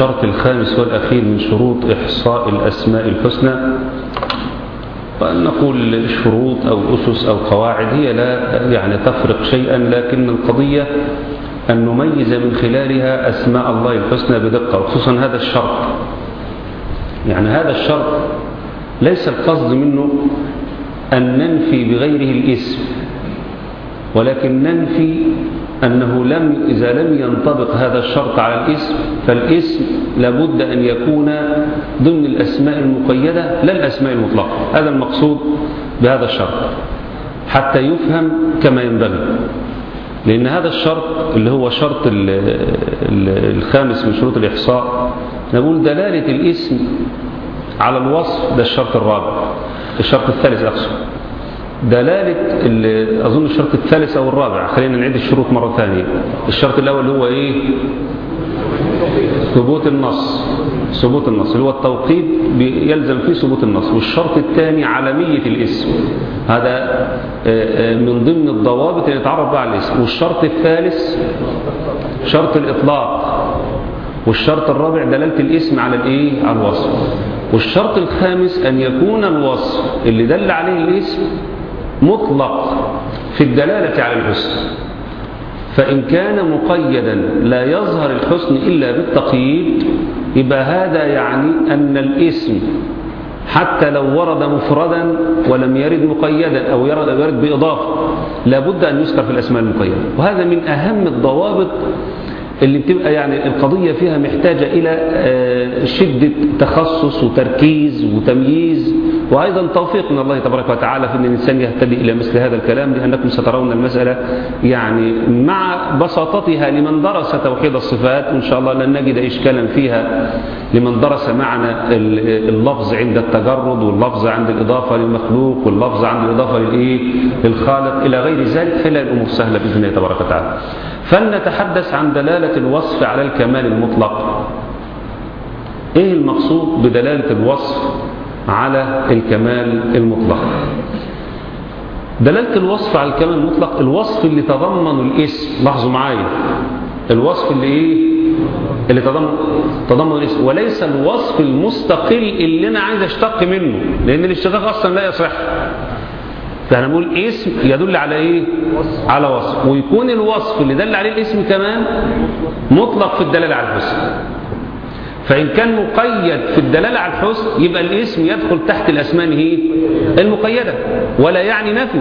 الشرط الخامس والأخير من شروط إحصاء الأسماء الحسنى نقول شروط أو أسس أو قواعد هي لا يعني تفرق شيئا لكن القضية أن نميز من خلالها أسماء الله الحسنى بدقة وخصوصا هذا الشرط يعني هذا الشرط ليس القصد منه أن ننفي بغيره الاسم ولكن ننفي أنه لم إذا لم ينطبق هذا الشرط على الاسم فالاسم لابد أن يكون ضمن الأسماء المقيدة لا الأسماء المطلقة هذا المقصود بهذا الشرط حتى يفهم كما ينبغي لأن هذا الشرط اللي هو شرط الخامس من شروط الإحصاء نقول دلالة الاسم على الوصف ده الشرط الرابع الشرط الثالث أقصد دلالة أظن الشرط الثالث أو الرابع خلينا نعيد الشروط مرة ثانية الشرط الأول هو إيه ثبوت النص ثبوت النص اللي هو التوقيت يلزم فيه ثبوت النص والشرط الثاني عالمية الاسم هذا من ضمن الضوابط اللي يتعرف بها على الاسم والشرط الثالث شرط الإطلاق والشرط الرابع دلالة الاسم على الايه على الوصف والشرط الخامس أن يكون الوصف اللي دل عليه الاسم مطلق في الدلالة على الحسن فإن كان مقيدا لا يظهر الحسن إلا بالتقييد يبقى هذا يعني أن الاسم حتى لو ورد مفردا ولم يرد مقيدا أو يرد بإضافة لابد أن يذكر في الأسماء المقيدة وهذا من أهم الضوابط اللي بتبقى يعني القضية فيها محتاجة إلى شدة تخصص وتركيز وتمييز وأيضا توفيق من الله تبارك وتعالى في أن الإنسان يهتدي إلى مثل هذا الكلام لأنكم سترون المسألة يعني مع بساطتها لمن درس توحيد الصفات وإن شاء الله لن نجد إشكالا فيها لمن درس معنى اللفظ عند التجرد واللفظ عند الإضافة للمخلوق واللفظ عند الإضافة للإيه للخالق إلى غير ذلك فلا الأمور سهلة بإذن الله تبارك وتعالى فلنتحدث عن دلالة الوصف على الكمال المطلق ايه المقصود بدلالة الوصف على الكمال المطلق دلالة الوصف على الكمال المطلق الوصف اللي تضمن الاسم لاحظوا معايا الوصف اللي ايه اللي تضمن تضمن الاسم وليس الوصف المستقل اللي انا عايز اشتق منه لان الاشتقاق اصلا لا يصح فاحنا نقول اسم يدل على ايه على وصف ويكون الوصف اللي دل عليه الاسم كمان مطلق في الدلاله على الحسن فإن كان مقيد في الدلالة على الحسن يبقى الاسم يدخل تحت الأسماء هي المقيدة ولا يعني نفي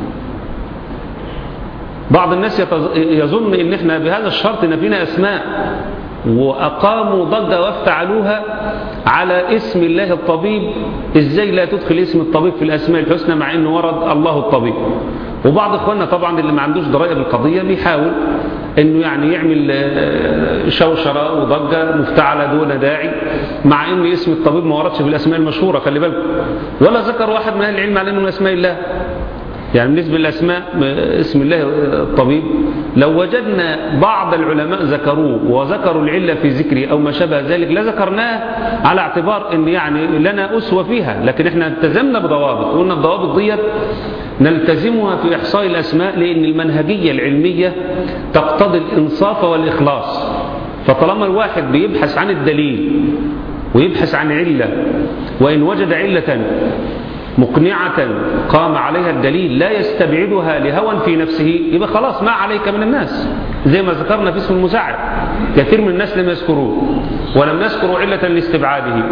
بعض الناس يظن ان احنا بهذا الشرط نفينا اسماء وأقاموا ضجة وافتعلوها على اسم الله الطبيب إزاي لا تدخل اسم الطبيب في الأسماء الحسنى مع أنه ورد الله الطبيب وبعض إخواننا طبعا اللي ما عندوش دراية بالقضية بيحاول أنه يعني يعمل شوشرة وضجة مفتعلة دون داعي مع أن اسم الطبيب ما وردش في الأسماء المشهورة خلي بالكم ولا ذكر واحد من أهل العلم على أنه من أسماء الله يعني بالنسبة للأسماء اسم الله الطبيب لو وجدنا بعض العلماء ذكروه وذكروا العلة في ذكره أو ما شابه ذلك لذكرناه على اعتبار أن يعني لنا أسوة فيها لكن احنا التزمنا بضوابط قلنا الضوابط ديت نلتزمها في إحصاء الأسماء لأن المنهجية العلمية تقتضي الإنصاف والإخلاص فطالما الواحد بيبحث عن الدليل ويبحث عن علة وإن وجد علة مقنعة قام عليها الدليل لا يستبعدها لهوى في نفسه يبقى خلاص ما عليك من الناس زي ما ذكرنا في اسم المساعد كثير من الناس لم يذكروه ولم يذكروا علة لاستبعاده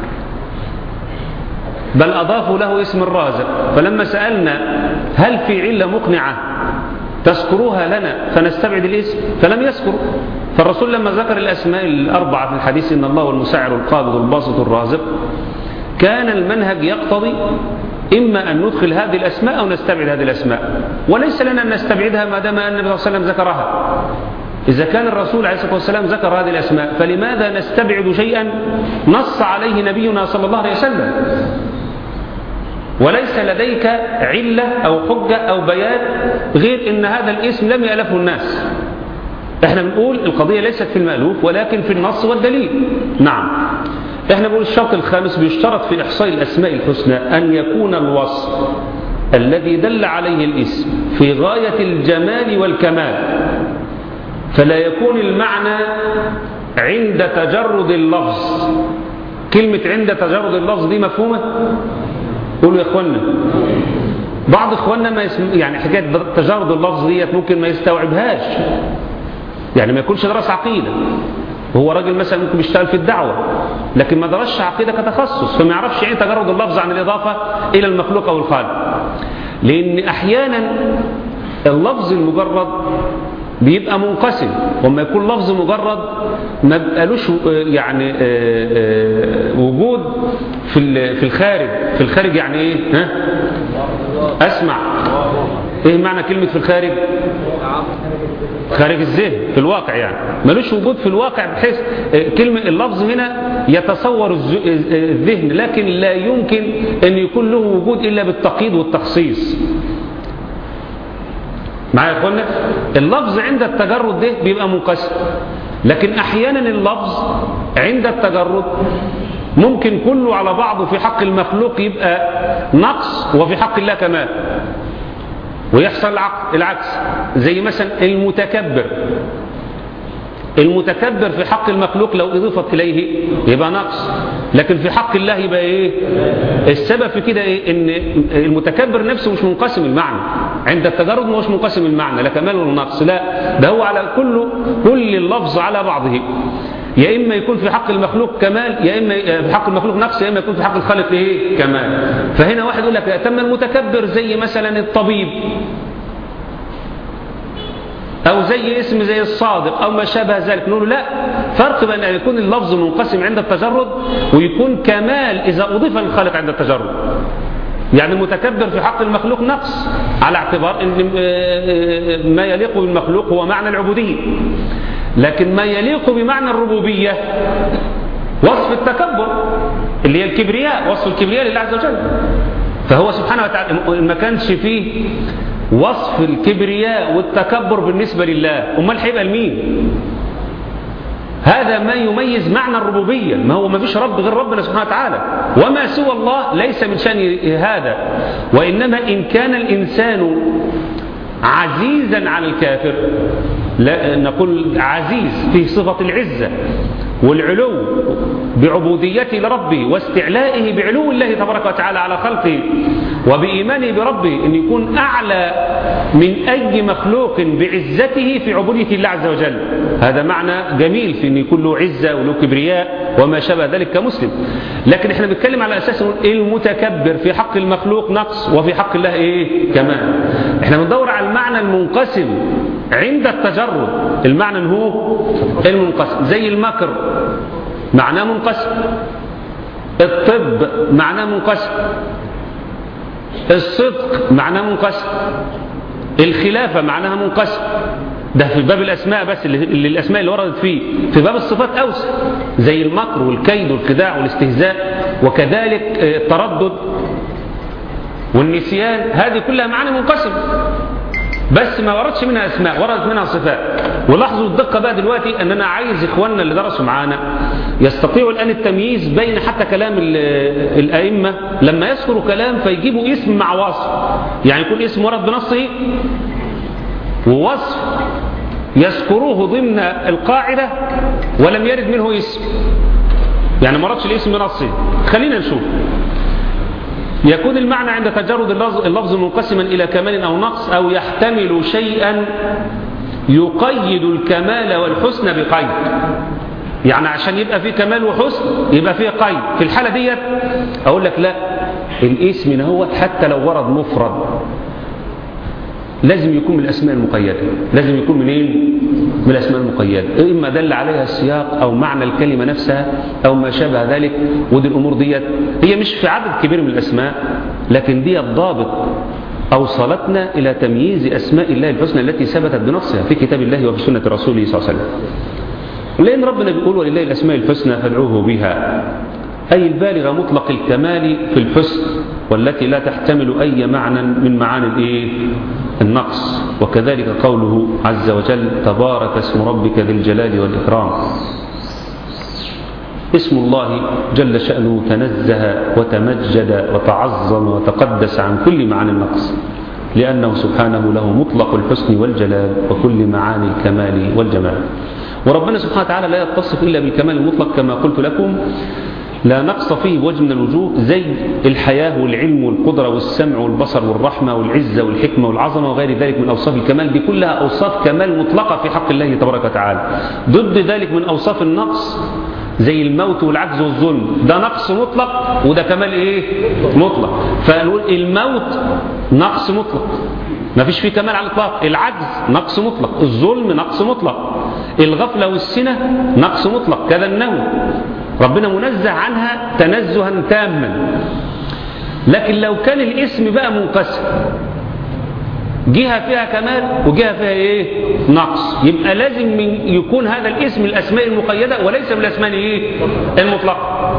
بل أضافوا له اسم الرازق فلما سألنا هل في علة مقنعة تذكروها لنا فنستبعد الاسم فلم يذكر فالرسول لما ذكر الأسماء الأربعة في الحديث إن الله والمساعر القابض الباسط الرازق كان المنهج يقتضي إما أن ندخل هذه الأسماء أو نستبعد هذه الأسماء وليس لنا أن نستبعدها ما دام النبي صلى الله عليه وسلم ذكرها إذا كان الرسول عليه الصلاة والسلام ذكر هذه الأسماء فلماذا نستبعد شيئا نص عليه نبينا صلى الله عليه وسلم وليس لديك علة أو حجة أو بيان غير أن هذا الاسم لم يألفه الناس احنا بنقول القضية ليست في المألوف ولكن في النص والدليل نعم احنا بنقول الشرط الخامس بيشترط في إحصاء الأسماء الحسنى أن يكون الوصف الذي دل عليه الاسم في غاية الجمال والكمال فلا يكون المعنى عند تجرد اللفظ كلمة عند تجرد اللفظ دي مفهومة قولوا يا اخوانا بعض اخواننا ما يسم... يعني حكاية تجرد اللفظ ديت ممكن ما يستوعبهاش يعني ما يكونش درس عقيدة هو راجل مثلا ممكن بيشتغل في الدعوة لكن ما درسش عقيدة كتخصص فما يعرفش يعني تجرد اللفظ عن الإضافة إلى المخلوق أو الخالق لأن أحيانا اللفظ المجرد بيبقى منقسم وما يكون لفظ مجرد ما بقالوش يعني وجود في في الخارج في الخارج يعني ايه ها اسمع ايه معنى كلمة في الخارج خارج الذهن في الواقع يعني ملوش وجود في الواقع بحيث كلمة اللفظ هنا يتصور الذهن لكن لا يمكن ان يكون له وجود الا بالتقييد والتخصيص معايا يا اخوانا اللفظ عند التجرد ده بيبقى منقسم لكن احيانا اللفظ عند التجرد ممكن كله على بعضه في حق المخلوق يبقى نقص وفي حق الله كمال ويحصل العكس زي مثلا المتكبر المتكبر في حق المخلوق لو اضيفت اليه يبقى نقص لكن في حق الله يبقى ايه السبب في كده ايه ان المتكبر نفسه مش منقسم المعنى عند التجرد مش منقسم المعنى لا كمال ولا نقص لا ده هو على كل كل اللفظ على بعضه يا اما يكون في حق المخلوق كمال يا اما في حق المخلوق نقص يا اما يكون في حق الخالق ايه كمال فهنا واحد يقول لك تم المتكبر زي مثلا الطبيب أو زي اسم زي الصادق أو ما شابه ذلك نقول لا فرق بين أن يكون اللفظ منقسم عند التجرد ويكون كمال إذا أضيف للخالق عند التجرد يعني المتكبر في حق المخلوق نقص على اعتبار أن ما يليق بالمخلوق هو معنى العبودية لكن ما يليق بمعنى الربوبية وصف التكبر اللي هي الكبرياء وصف الكبرياء لله عز وجل فهو سبحانه وتعالى ما كانش فيه وصف الكبرياء والتكبر بالنسبة لله أمال هيبقى لمين هذا ما يميز معنى الربوبية ما هو ما فيش رب غير ربنا سبحانه وتعالى وما سوى الله ليس من شأن هذا وإنما إن كان الإنسان عزيزا على الكافر لا نقول عزيز في صفة العزة والعلو بعبوديته لربه واستعلائه بعلو الله تبارك وتعالى على خلقه وبإيمانه بربه أن يكون أعلى من أي مخلوق بعزته في عبودية الله عز وجل هذا معنى جميل في أن يكون له عزة وله كبرياء وما شابه ذلك كمسلم لكن احنا بنتكلم على أساس المتكبر في حق المخلوق نقص وفي حق الله إيه كمان احنا بندور على المعنى المنقسم عند التجرد المعنى هو المنقسم زي المكر معناه منقسم الطب معناه منقسم الصدق معناه منقسم الخلافة معناها منقسم ده في باب الأسماء بس اللي الأسماء اللي وردت فيه في باب الصفات أوسع زي المكر والكيد والخداع والاستهزاء وكذلك التردد والنسيان هذه كلها معاني منقسمة بس ما وردش منها اسماء وردت منها صفات ولاحظوا الدقة بقى دلوقتي ان انا عايز اخواننا اللي درسوا معانا يستطيعوا الان التمييز بين حتى كلام الائمة لما يذكروا كلام فيجيبوا اسم مع وصف يعني يكون اسم ورد بنصه ووصف يذكروه ضمن القاعدة ولم يرد منه اسم يعني ما وردش الاسم بنصه خلينا نشوف يكون المعنى عند تجرد اللفظ, اللفظ منقسما إلى كمال أو نقص أو يحتمل شيئا يقيد الكمال والحسن بقيد يعني عشان يبقى فيه كمال وحسن يبقى فيه قيد في الحالة ديت أقول لك لا الاسم هو حتى لو ورد مفرد لازم يكون من الأسماء المقيدة لازم يكون من إيه؟ من الأسماء المقيدة إما دل عليها السياق أو معنى الكلمة نفسها أو ما شابه ذلك ودي الأمور ديت هي مش في عدد كبير من الأسماء لكن دي الضابط أوصلتنا إلى تمييز أسماء الله الحسنى التي ثبتت بنصها في كتاب الله وفي سنة رسوله صلى الله عليه وسلم لأن ربنا بيقول ولله الأسماء الحسنى فادعوه بها أي البالغة مطلق الكمال في الحسن والتي لا تحتمل أي معنى من معاني الإيه؟ النقص وكذلك قوله عز وجل تبارك اسم ربك ذي الجلال والإكرام اسم الله جل شأنه تنزه وتمجد وتعظم وتقدس عن كل معاني النقص لأنه سبحانه له مطلق الحسن والجلال وكل معاني الكمال والجمال وربنا سبحانه وتعالى لا يتصف إلا بالكمال المطلق كما قلت لكم لا نقص فيه بوجه من الوجوه زي الحياة والعلم والقدرة والسمع والبصر والرحمة والعزة والحكمة والعظمة وغير ذلك من أوصاف الكمال دي كلها أوصاف كمال مطلقة في حق الله تبارك وتعالى ضد ذلك من أوصاف النقص زي الموت والعجز والظلم ده نقص مطلق وده كمال ايه مطلق فنقول الموت نقص مطلق ما فيش فيه كمال على الاطلاق العجز نقص مطلق الظلم نقص مطلق الغفلة والسنة نقص مطلق كذا النوم ربنا منزه عنها تنزها تاما لكن لو كان الاسم بقى منقسم جهة فيها كمال وجهة فيها ايه نقص يبقى لازم من يكون هذا الاسم الاسماء المقيدة وليس من الاسماء ايه المطلقة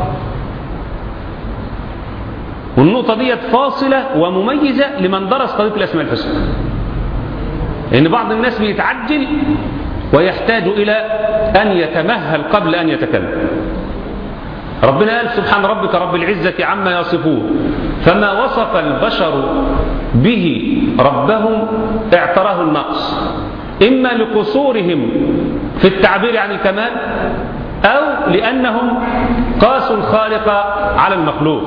والنقطة ديت فاصلة ومميزة لمن درس قضية الاسماء الحسنى لان بعض الناس بيتعجل ويحتاج الى ان يتمهل قبل ان يتكلم ربنا قال سبحان ربك رب العزة عما يصفون فما وصف البشر به ربهم اعتراه النقص إما لقصورهم في التعبير عن الكمال أو لأنهم قاسوا الخالق على المخلوق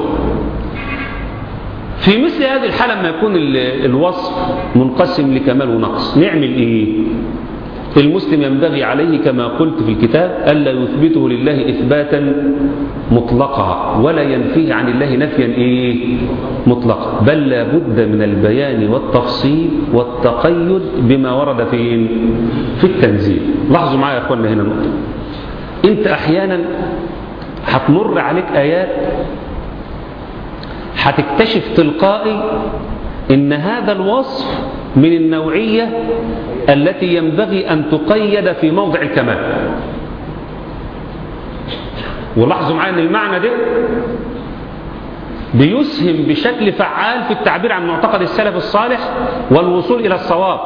في مثل هذه الحالة لما يكون الوصف منقسم لكمال ونقص نعمل إيه المسلم ينبغي عليه كما قلت في الكتاب ألا يثبته لله إثباتا مطلقا ولا ينفيه عن الله نفيا إيه مطلقا بل لا بد من البيان والتفصيل والتقيد بما ورد في في التنزيل لاحظوا معايا يا أخوانا هنا نقطة أنت أحيانا هتمر عليك آيات هتكتشف تلقائي إن هذا الوصف من النوعية التي ينبغي أن تقيد في موضع الكمال ولاحظوا معايا أن المعنى ده بيسهم بشكل فعال في التعبير عن معتقد السلف الصالح والوصول إلى الصواب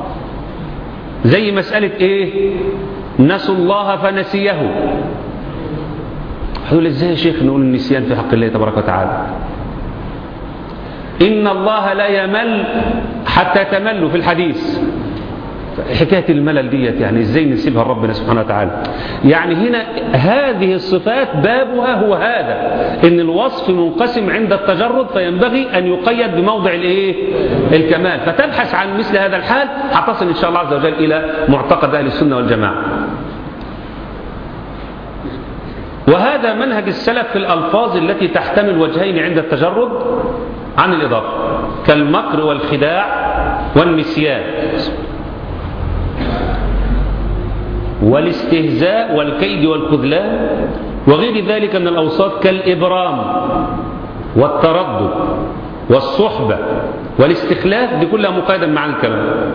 زي مسألة إيه نسوا الله فنسيه هيقول ازاي يا شيخ نقول النسيان في حق الله تبارك وتعالى إن الله لا يمل حتى تملوا في الحديث حكاية الملل ديت يعني ازاي نسيبها لربنا سبحانه وتعالى يعني هنا هذه الصفات بابها هو هذا ان الوصف منقسم عند التجرد فينبغي ان يقيد بموضع الايه الكمال فتبحث عن مثل هذا الحال هتصل ان شاء الله عز وجل الى معتقد اهل السنه والجماعه وهذا منهج السلف في الالفاظ التي تحتمل وجهين عند التجرد عن الإضافة كالمكر والخداع والنسيان والاستهزاء والكيد والخذلان وغير ذلك من الأوصاف كالإبرام والتردد والصحبة والاستخلاف دي كلها مقايدة مع الكلام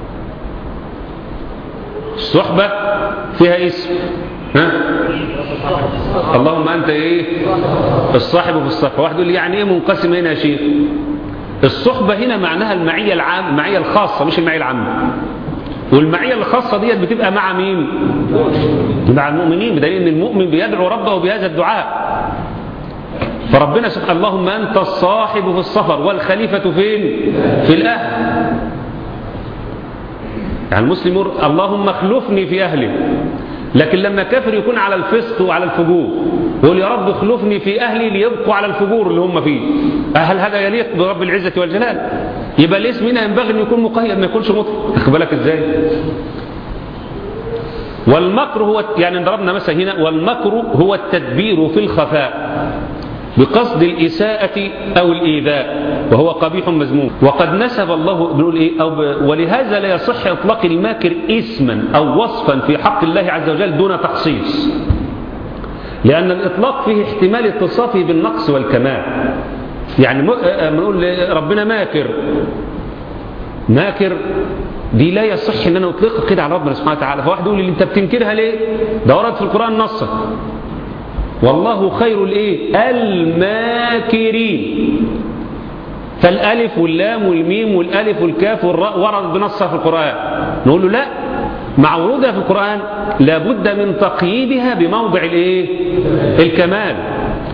الصحبة فيها اسم ها؟ اللهم أنت إيه الصاحب في الصحبة واحد يقول لي يعني إيه منقسم هنا يا شيخ الصحبة هنا معناها المعية العام المعية الخاصة مش المعية العامة والمعية الخاصة ديت بتبقى مع مين مع المؤمنين بدليل ان المؤمن بيدعو ربه بهذا الدعاء فربنا سبحانه اللهم أنت الصاحب في السفر والخليفة فين في الأهل يعني المسلم يقول اللهم اخلفني في أهلي لكن لما كافر يكون على الفسق وعلى الفجور يقول يا رب اخلفني في أهلي ليبقوا على الفجور اللي هم فيه هل هذا يليق برب العزة والجلال يبقى الاسم هنا ينبغي أن يكون مقيد ما يكونش مطلق أخذ بالك إزاي والمكر هو يعني ضربنا مثلا هنا والمكر هو التدبير في الخفاء بقصد الإساءة أو الإيذاء وهو قبيح مذموم وقد نسب الله بنقول إيه أو ب... ولهذا لا يصح إطلاق الماكر اسما أو وصفا في حق الله عز وجل دون تخصيص لأن الإطلاق فيه احتمال اتصافه بالنقص والكمال يعني بنقول ربنا ماكر ماكر دي لا يصح ان انا اطلقها كده على ربنا سبحانه وتعالى فواحد يقول لي انت بتنكرها ليه ده ورد في القران نصا والله خير الايه الماكرين فالالف واللام والميم والالف والكاف والراء ورد بنصها في القران نقول له لا مع ورودها في القران لابد من تقييدها بموضع الايه الكمال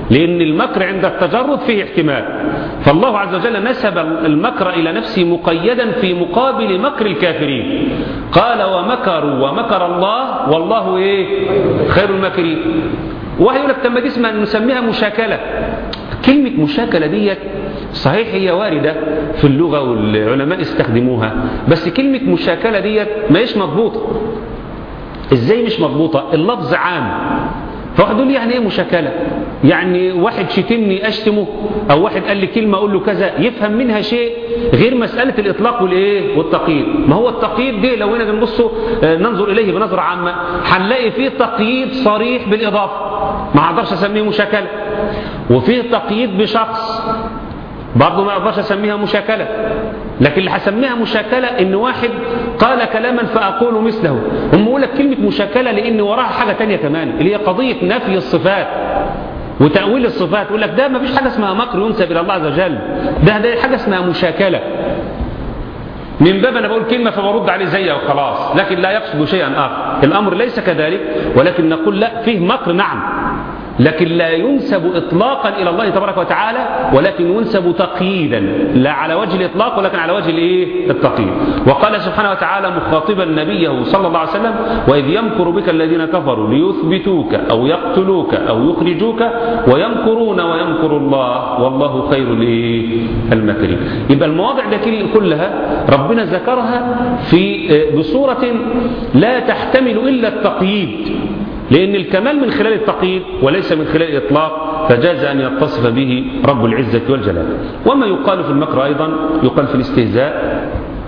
لأن المكر عند التجرد فيه احتمال فالله عز وجل نسب المكر إلى نفسه مقيدا في مقابل مكر الكافرين قال ومكروا ومكر الله والله إيه خير الماكرين واحد يقول لك طب دي اسمها نسميها مشاكلة كلمة مشاكلة ديت صحيح هي واردة في اللغة والعلماء استخدموها بس كلمة مشاكلة ديت ما هيش مضبوطة ازاي مش مضبوطة اللفظ عام فواحد يقول لي يعني ايه مشاكلة يعني واحد شتمني اشتمه او واحد قال لي كلمة اقول له كذا يفهم منها شيء غير مسألة الاطلاق والايه والتقييد ما هو التقييد ده لو هنا بنبصه ننظر اليه بنظرة عامة هنلاقي فيه تقييد صريح بالاضافة ما اقدرش اسميه مشاكلة وفيه تقييد بشخص برضه ما اقدرش اسميها مشاكله لكن اللي هسميها مشاكله ان واحد قال كلاما فاقول مثله هم يقول لك كلمه مشاكله لان وراها حاجه تانية كمان اللي هي قضيه نفي الصفات وتاويل الصفات يقول لك ده ما فيش حاجه اسمها مكر ينسب الى الله عز وجل ده ده حاجه اسمها مشاكله من باب انا بقول كلمه فبرد عليه زيها وخلاص لكن لا يقصد شيئا اخر الامر ليس كذلك ولكن نقول لا فيه مكر نعم لكن لا ينسب إطلاقا إلى الله تبارك وتعالى ولكن ينسب تقييدا لا على وجه الإطلاق ولكن على وجه الإيه؟ التقييد وقال سبحانه وتعالى مخاطبا نبيه صلى الله عليه وسلم وإذ يمكر بك الذين كفروا ليثبتوك أو يقتلوك أو يخرجوك ويمكرون ويمكر الله والله خير الماكرين يبقى المواضع دي كلها ربنا ذكرها في بصورة لا تحتمل إلا التقييد لأن الكمال من خلال التقييد وليس من خلال الإطلاق فجاز أن يتصف به رب العزة والجلال وما يقال في المكر أيضا يقال في الاستهزاء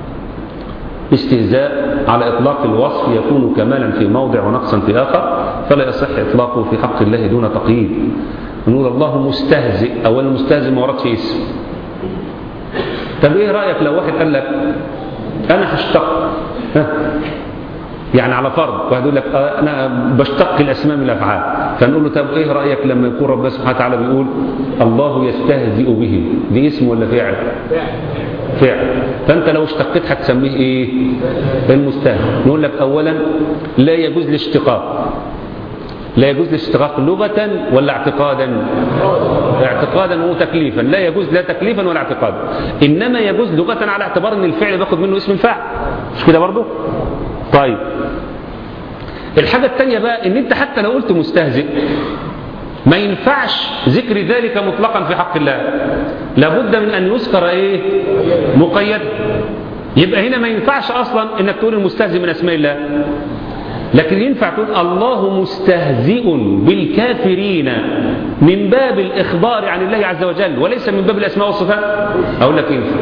استهزاء على إطلاق الوصف يكون كمالا في موضع ونقصا في آخر فلا يصح إطلاقه في حق الله دون تقييد نقول الله مستهزئ أولا مستهزئ ما وردش اسم طب إيه رأيك لو واحد قال لك أنا هشتق يعني على فرض واحد يقول لك انا بشتق الاسماء من الافعال فنقول له طب ايه رايك لما يكون ربنا سبحانه وتعالى بيقول الله يستهزئ بهم دي اسم ولا فعل فعل فانت لو اشتقيت هتسميه ايه المستهزئ نقول لك اولا لا يجوز الاشتقاق لا يجوز الاشتقاق لغة ولا اعتقادا اعتقادا وتكليفا لا يجوز لا تكليفا ولا اعتقادا انما يجوز لغة على اعتبار ان الفعل باخد منه اسم الفاعل مش كده برضه طيب الحاجة التانية بقى ان انت حتى لو قلت مستهزئ ما ينفعش ذكر ذلك مطلقا في حق الله لابد من ان يذكر ايه مقيد يبقى هنا ما ينفعش اصلا انك تقول المستهزئ من اسماء الله لكن ينفع تقول الله مستهزئ بالكافرين من باب الاخبار عن الله عز وجل وليس من باب الاسماء والصفات اقول لك ينفع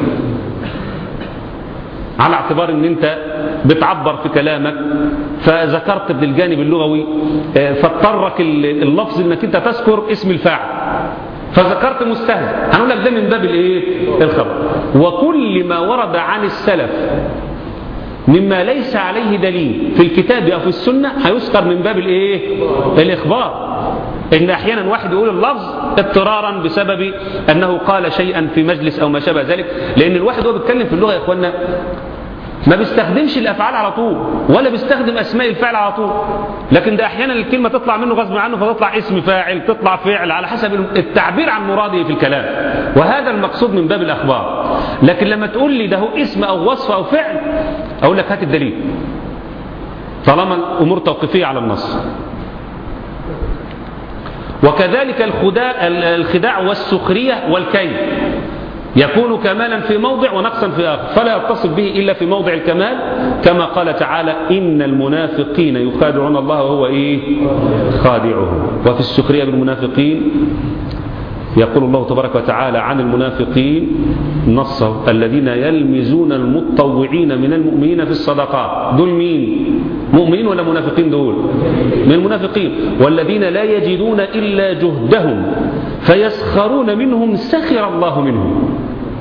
على اعتبار ان انت بتعبر في كلامك فذكرت بالجانب اللغوي فاضطرك اللفظ انك انت تذكر اسم الفاعل فذكرت مستهزئ هنقول لك ده من باب الايه الخبر وكل ما ورد عن السلف مما ليس عليه دليل في الكتاب او في السنه هيذكر من باب الايه الاخبار ان احيانا واحد يقول اللفظ اضطرارا بسبب انه قال شيئا في مجلس او ما شابه ذلك لان الواحد وهو بيتكلم في اللغه يا اخوانا ما بيستخدمش الافعال على طول ولا بيستخدم اسماء الفعل على طول لكن ده احيانا الكلمه تطلع منه غصب عنه فتطلع اسم فاعل تطلع فعل على حسب التعبير عن مراده في الكلام وهذا المقصود من باب الاخبار لكن لما تقول لي ده هو اسم او وصف او فعل اقول لك هات الدليل طالما الامور توقيفيه على النص وكذلك الخداع الخداع والسخريه والكيد يكون كمالا في موضع ونقصا في آخر فلا يتصف به إلا في موضع الكمال كما قال تعالى إن المنافقين يخادعون الله وهو إيه خادعهم وفي السخرية بالمنافقين يقول الله تبارك وتعالى عن المنافقين نصه الذين يلمزون المتطوعين من المؤمنين في الصدقات دول مين مؤمنين ولا منافقين دول من المنافقين والذين لا يجدون إلا جهدهم فيسخرون منهم سخر الله منهم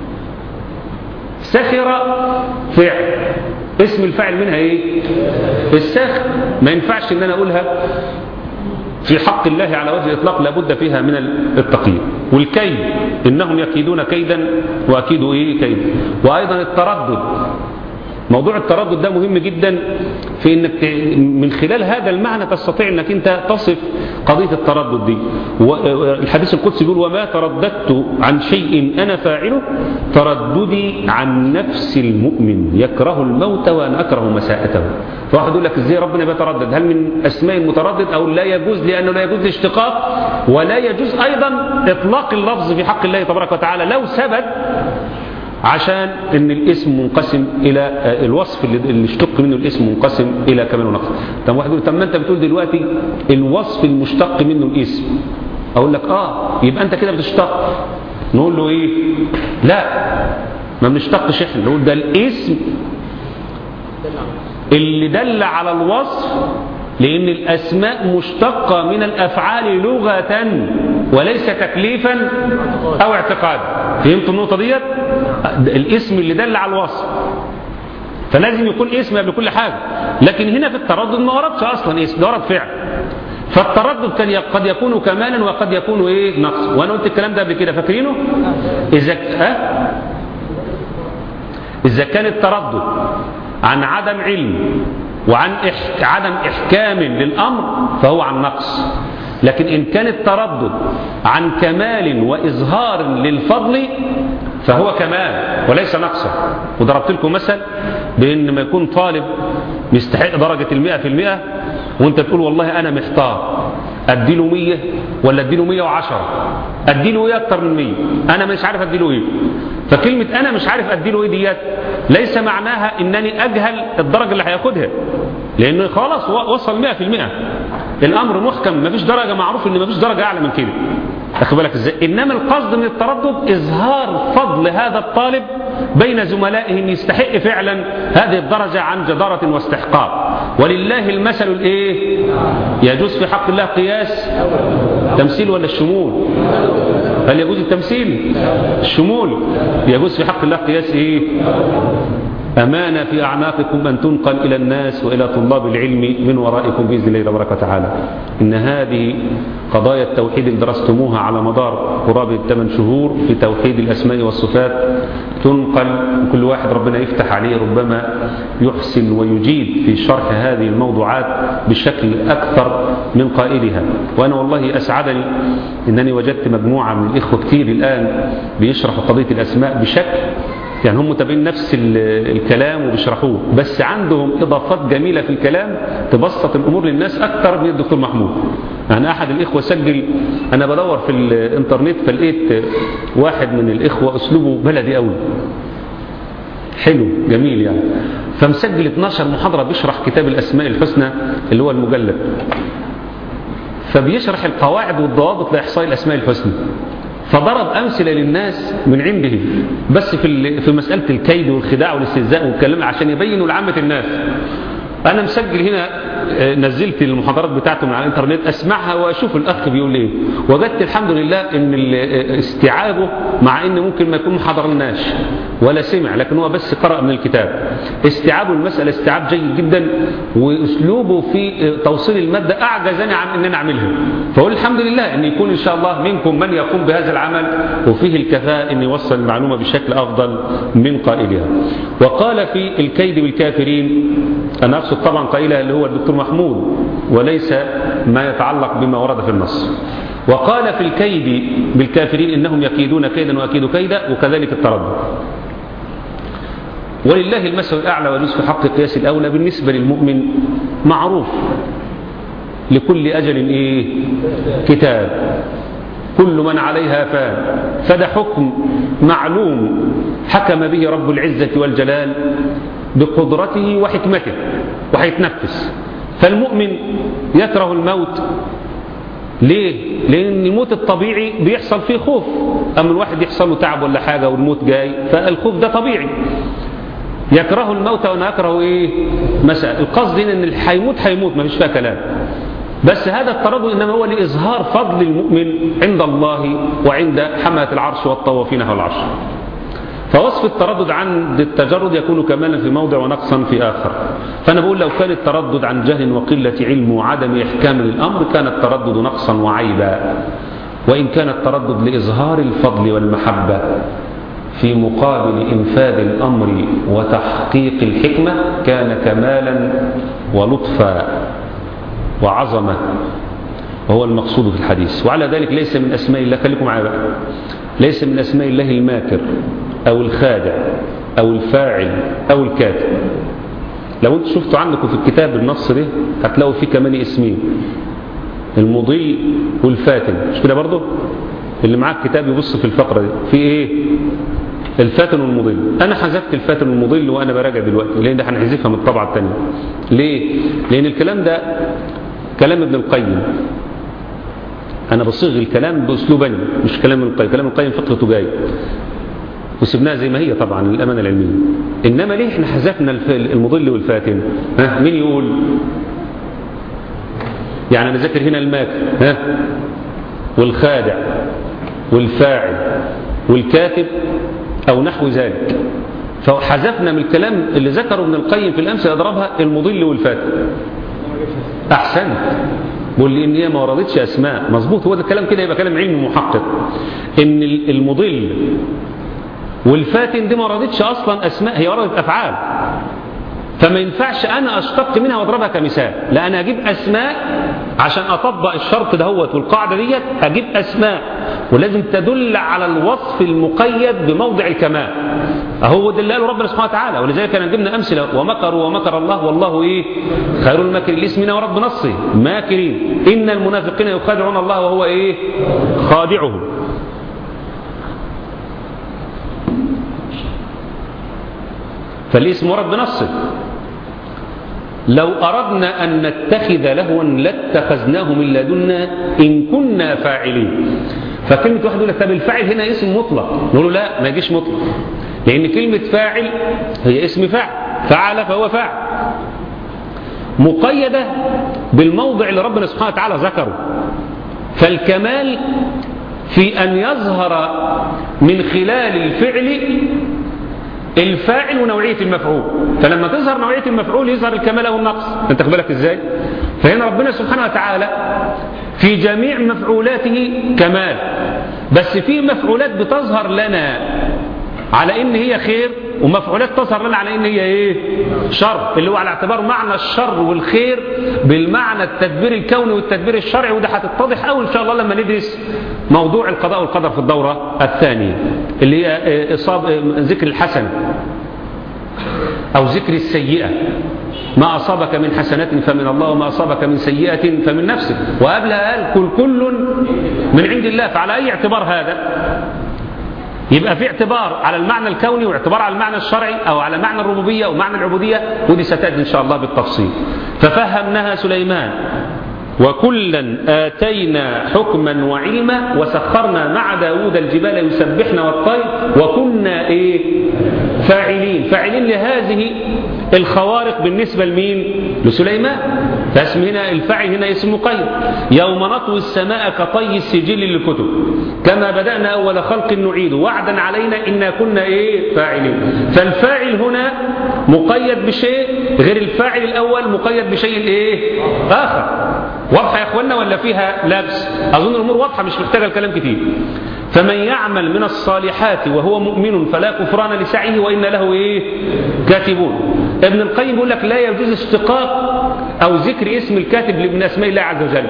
سخر فعل اسم الفاعل منها ايه الساخر ما ينفعش ان انا اقولها في حق الله على وجه الإطلاق لابد فيها من التقييد والكيد إنهم يكيدون كيدا وأكيدوا إيه كيدا وأيضا التردد موضوع التردد ده مهم جدا في انك من خلال هذا المعنى تستطيع انك انت تصف قضية التردد دي والحديث القدسي بيقول وما ترددت عن شيء انا فاعله ترددي عن نفس المؤمن يكره الموت وانا اكره مساءته فواحد يقول لك ازاي ربنا بيتردد هل من اسماء المتردد او لا يجوز لانه لا يجوز الاشتقاق ولا يجوز ايضا اطلاق اللفظ في حق الله تبارك وتعالى لو ثبت عشان ان الاسم منقسم الى الوصف اللي اشتق منه الاسم منقسم الى كمال ونقص طب واحد يقول طب ما انت بتقول دلوقتي الوصف المشتق منه الاسم اقول لك اه يبقى انت كده بتشتق نقول له ايه لا ما بنشتقش احنا نقول ده الاسم اللي دل على الوصف لأن الأسماء مشتقة من الأفعال لغة وليس تكليفا أو اعتقاد فهمت النقطة ديت الاسم اللي دل على الوصف فلازم يكون اسم قبل كل حاجة لكن هنا في التردد ما وردش أصلا اسم ده ورد فعل فالتردد كان قد يكون كمالا وقد يكون ايه نقص وانا قلت الكلام ده قبل كده فاكرينه اذا أه؟ اذا كان التردد عن عدم علم وعن إح... عدم إحكام للأمر فهو عن نقص لكن إن كان التردد عن كمال وإظهار للفضل فهو كمال وليس نقصا وضربت لكم مثل بأن ما يكون طالب يستحق درجة المئة في المئة وانت تقول والله أنا محتار أديله مية ولا أديله مية وعشرة أديله إيه أكتر من مية أنا مش عارف أديله إيه فكلمة أنا مش عارف أديله إيه ديت ليس معناها أنني أجهل الدرجة اللي هياخدها لأنه خلاص وصل مئة في المئة الأمر محكم مفيش درجة معروف أن مفيش درجة أعلى من كده أخذ بالك إزاي إنما القصد من التردد إظهار فضل هذا الطالب بين زملائه أن يستحق فعلا هذه الدرجة عن جدارة واستحقاق ولله المثل الإيه يجوز في حق الله قياس تمثيل ولا الشمول هل يجوز التمثيل الشمول يجوز في حق الله قياس إيه أمانة في أعناقكم أن تنقل إلى الناس وإلى طلاب العلم من ورائكم بإذن الله تبارك وتعالى إن هذه قضايا التوحيد اللي درستموها على مدار قرابة 8 شهور في توحيد الأسماء والصفات تنقل كل واحد ربنا يفتح عليه ربما يحسن ويجيد في شرح هذه الموضوعات بشكل أكثر من قائلها وأنا والله أسعدني أنني وجدت مجموعة من الإخوة كتير الآن بيشرحوا قضية الأسماء بشكل يعني هم متابعين نفس الكلام وبيشرحوه بس عندهم إضافات جميلة في الكلام تبسط الأمور للناس أكثر من الدكتور محمود يعني أحد الإخوة سجل أنا بدور في الإنترنت فلقيت واحد من الإخوة أسلوبه بلدي قوي حلو جميل يعني فمسجل 12 محاضرة بيشرح كتاب الأسماء الحسنى اللي هو المجلد فبيشرح القواعد والضوابط لإحصاء الأسماء الحسنى فضرب أمثلة للناس من عنده بس في في مسألة الكيد والخداع والاستهزاء والكلام عشان يبينوا لعامة الناس أنا مسجل هنا نزلت المحاضرات بتاعته من على الانترنت أسمعها وأشوف الأخ بيقول إيه وجدت الحمد لله إن استيعابه مع إن ممكن ما يكون ما حضرناش ولا سمع لكن هو بس قرأ من الكتاب استيعابه المسألة استيعاب جيد جدا وأسلوبه في توصيل المادة أعجزني عن إن أنا أعملها فأقول الحمد لله إن يكون إن شاء الله منكم من يقوم بهذا العمل وفيه الكفاءة إن يوصل المعلومة بشكل أفضل من قائلها وقال في الكيد بالكافرين أنا أقصد طبعا قائلها اللي هو الدكتور محمود وليس ما يتعلق بما ورد في النص وقال في الكيد بالكافرين إنهم يكيدون كيدا وأكيد كيدا وكذلك التردد ولله المثل الأعلى والنصف في حق قياس الأولى بالنسبة للمؤمن معروف لكل أجل إيه كتاب كل من عليها فان فده حكم معلوم حكم به رب العزة والجلال بقدرته وحكمته وهيتنفس فالمؤمن يكره الموت ليه؟ لأن الموت الطبيعي بيحصل فيه خوف أما الواحد يحصل له تعب ولا حاجة والموت جاي فالخوف ده طبيعي يكره الموت وأنا أكره إيه؟ مساء القصد هنا أن اللي هيموت هيموت ما فيش فيها كلام بس هذا التردد إنما هو لإظهار فضل المؤمن عند الله وعند حملة العرش والطوافين حول العرش فوصف التردد عند التجرد يكون كمالا في موضع ونقصا في آخر فأنا بقول لو كان التردد عن جهل وقلة علم وعدم إحكام للأمر كان التردد نقصا وعيبا وإن كان التردد لإظهار الفضل والمحبة في مقابل إنفاذ الأمر وتحقيق الحكمة كان كمالا ولطفا وعظمة وهو المقصود في الحديث وعلى ذلك ليس من أسماء الله خليكم معايا بقى ليس من أسماء الله الماكر أو الخادع أو الفاعل أو الكاتب لو انتم شفتوا عندكم في الكتاب النص ده هتلاقوا فيه كمان اسمين المضي والفاتن مش كده برضه اللي معاه الكتاب يبص في الفقرة دي في ايه الفاتن والمضل انا حذفت الفاتن والمضل وانا براجع دلوقتي لان ده هنحذفها من الطبعة الثانية ليه لان الكلام ده كلام ابن القيم انا بصيغ الكلام باسلوبني مش كلام ابن القيم كلام ابن القيم فقرته جاي وسبناها زي ما هي طبعا للامانه العلميه انما ليه احنا حذفنا المضل والفاتن ها مين يقول يعني انا ذاكر هنا الماكر ها والخادع والفاعل والكاتب او نحو ذلك فحذفنا من الكلام اللي ذكره ابن القيم في الامثله اضربها المضل والفاتن احسنت بقول لي ان هي ما وردتش اسماء مظبوط هو ده الكلام كده يبقى كلام علمي محقق ان المضل والفاتن دي ما وردتش اصلا اسماء هي وردت افعال فما ينفعش انا اشتق منها واضربها كمثال لا انا اجيب اسماء عشان اطبق الشرط دهوت والقاعده ديت اجيب اسماء ولازم تدل على الوصف المقيد بموضع الكمال اهو ده اللي قاله ربنا سبحانه وتعالى ولذلك كان جبنا امثله ومكروا ومكر الله والله ايه خير الماكرين الاسم هنا ورب نصي ماكرين ان المنافقين يخادعون الله وهو ايه خادعهم فالاسم ورد بنصه لو أردنا أن نتخذ لهوا لاتخذناه من لدنا إن كنا فاعلين فكلمة واحد يقول لك طب الفاعل هنا اسم مطلق نقول له لا ما يجيش مطلق لأن كلمة فاعل هي اسم فاعل فعل فهو فاعل مقيدة بالموضع اللي ربنا سبحانه وتعالى ذكره فالكمال في أن يظهر من خلال الفعل الفاعل ونوعية المفعول فلما تظهر نوعية المفعول يظهر الكمال أو النقص انت بالك ازاي فهنا ربنا سبحانه وتعالى في جميع مفعولاته كمال بس في مفعولات بتظهر لنا على ان هي خير ومفعولات تظهر لنا على ان هي ايه شر اللي هو على اعتبار معنى الشر والخير بالمعنى التدبير الكوني والتدبير الشرعي وده هتتضح قوي ان شاء الله لما ندرس موضوع القضاء والقدر في الدورة الثانية اللي هي إصاب ذكر الحسن أو ذكر السيئة ما أصابك من حسنة فمن الله وما أصابك من سيئة فمن نفسك وقبلها قال كل كل من عند الله فعلى أي اعتبار هذا يبقى في اعتبار على المعنى الكوني واعتبار على المعنى الشرعي أو على معنى الربوبية ومعنى العبودية ودي ستأتي إن شاء الله بالتفصيل ففهمناها سليمان وكلا آتينا حكما وعلما وسخرنا مع داود الجبال يسبحن والطير وكنا إيه فاعلين فاعلين لهذه الخوارق بالنسبة لمين لسليمان فاسم هنا الفاعل هنا اسم مقيد يوم نطوي السماء كطي السجل للكتب كما بدأنا أول خلق نعيد وعدا علينا إنا كنا إيه فاعلين فالفاعل هنا مقيد بشيء غير الفاعل الأول مقيد بشيء إيه آخر واضحة يا أخوانا ولا فيها لبس أظن الأمور واضحة مش محتاجة الكلام كتير فمن يعمل من الصالحات وهو مؤمن فلا كفران لسعيه وإن له إيه كاتبون ابن القيم يقول لك لا يجوز اشتقاق أو ذكر اسم الكاتب من أسماء الله عز وجل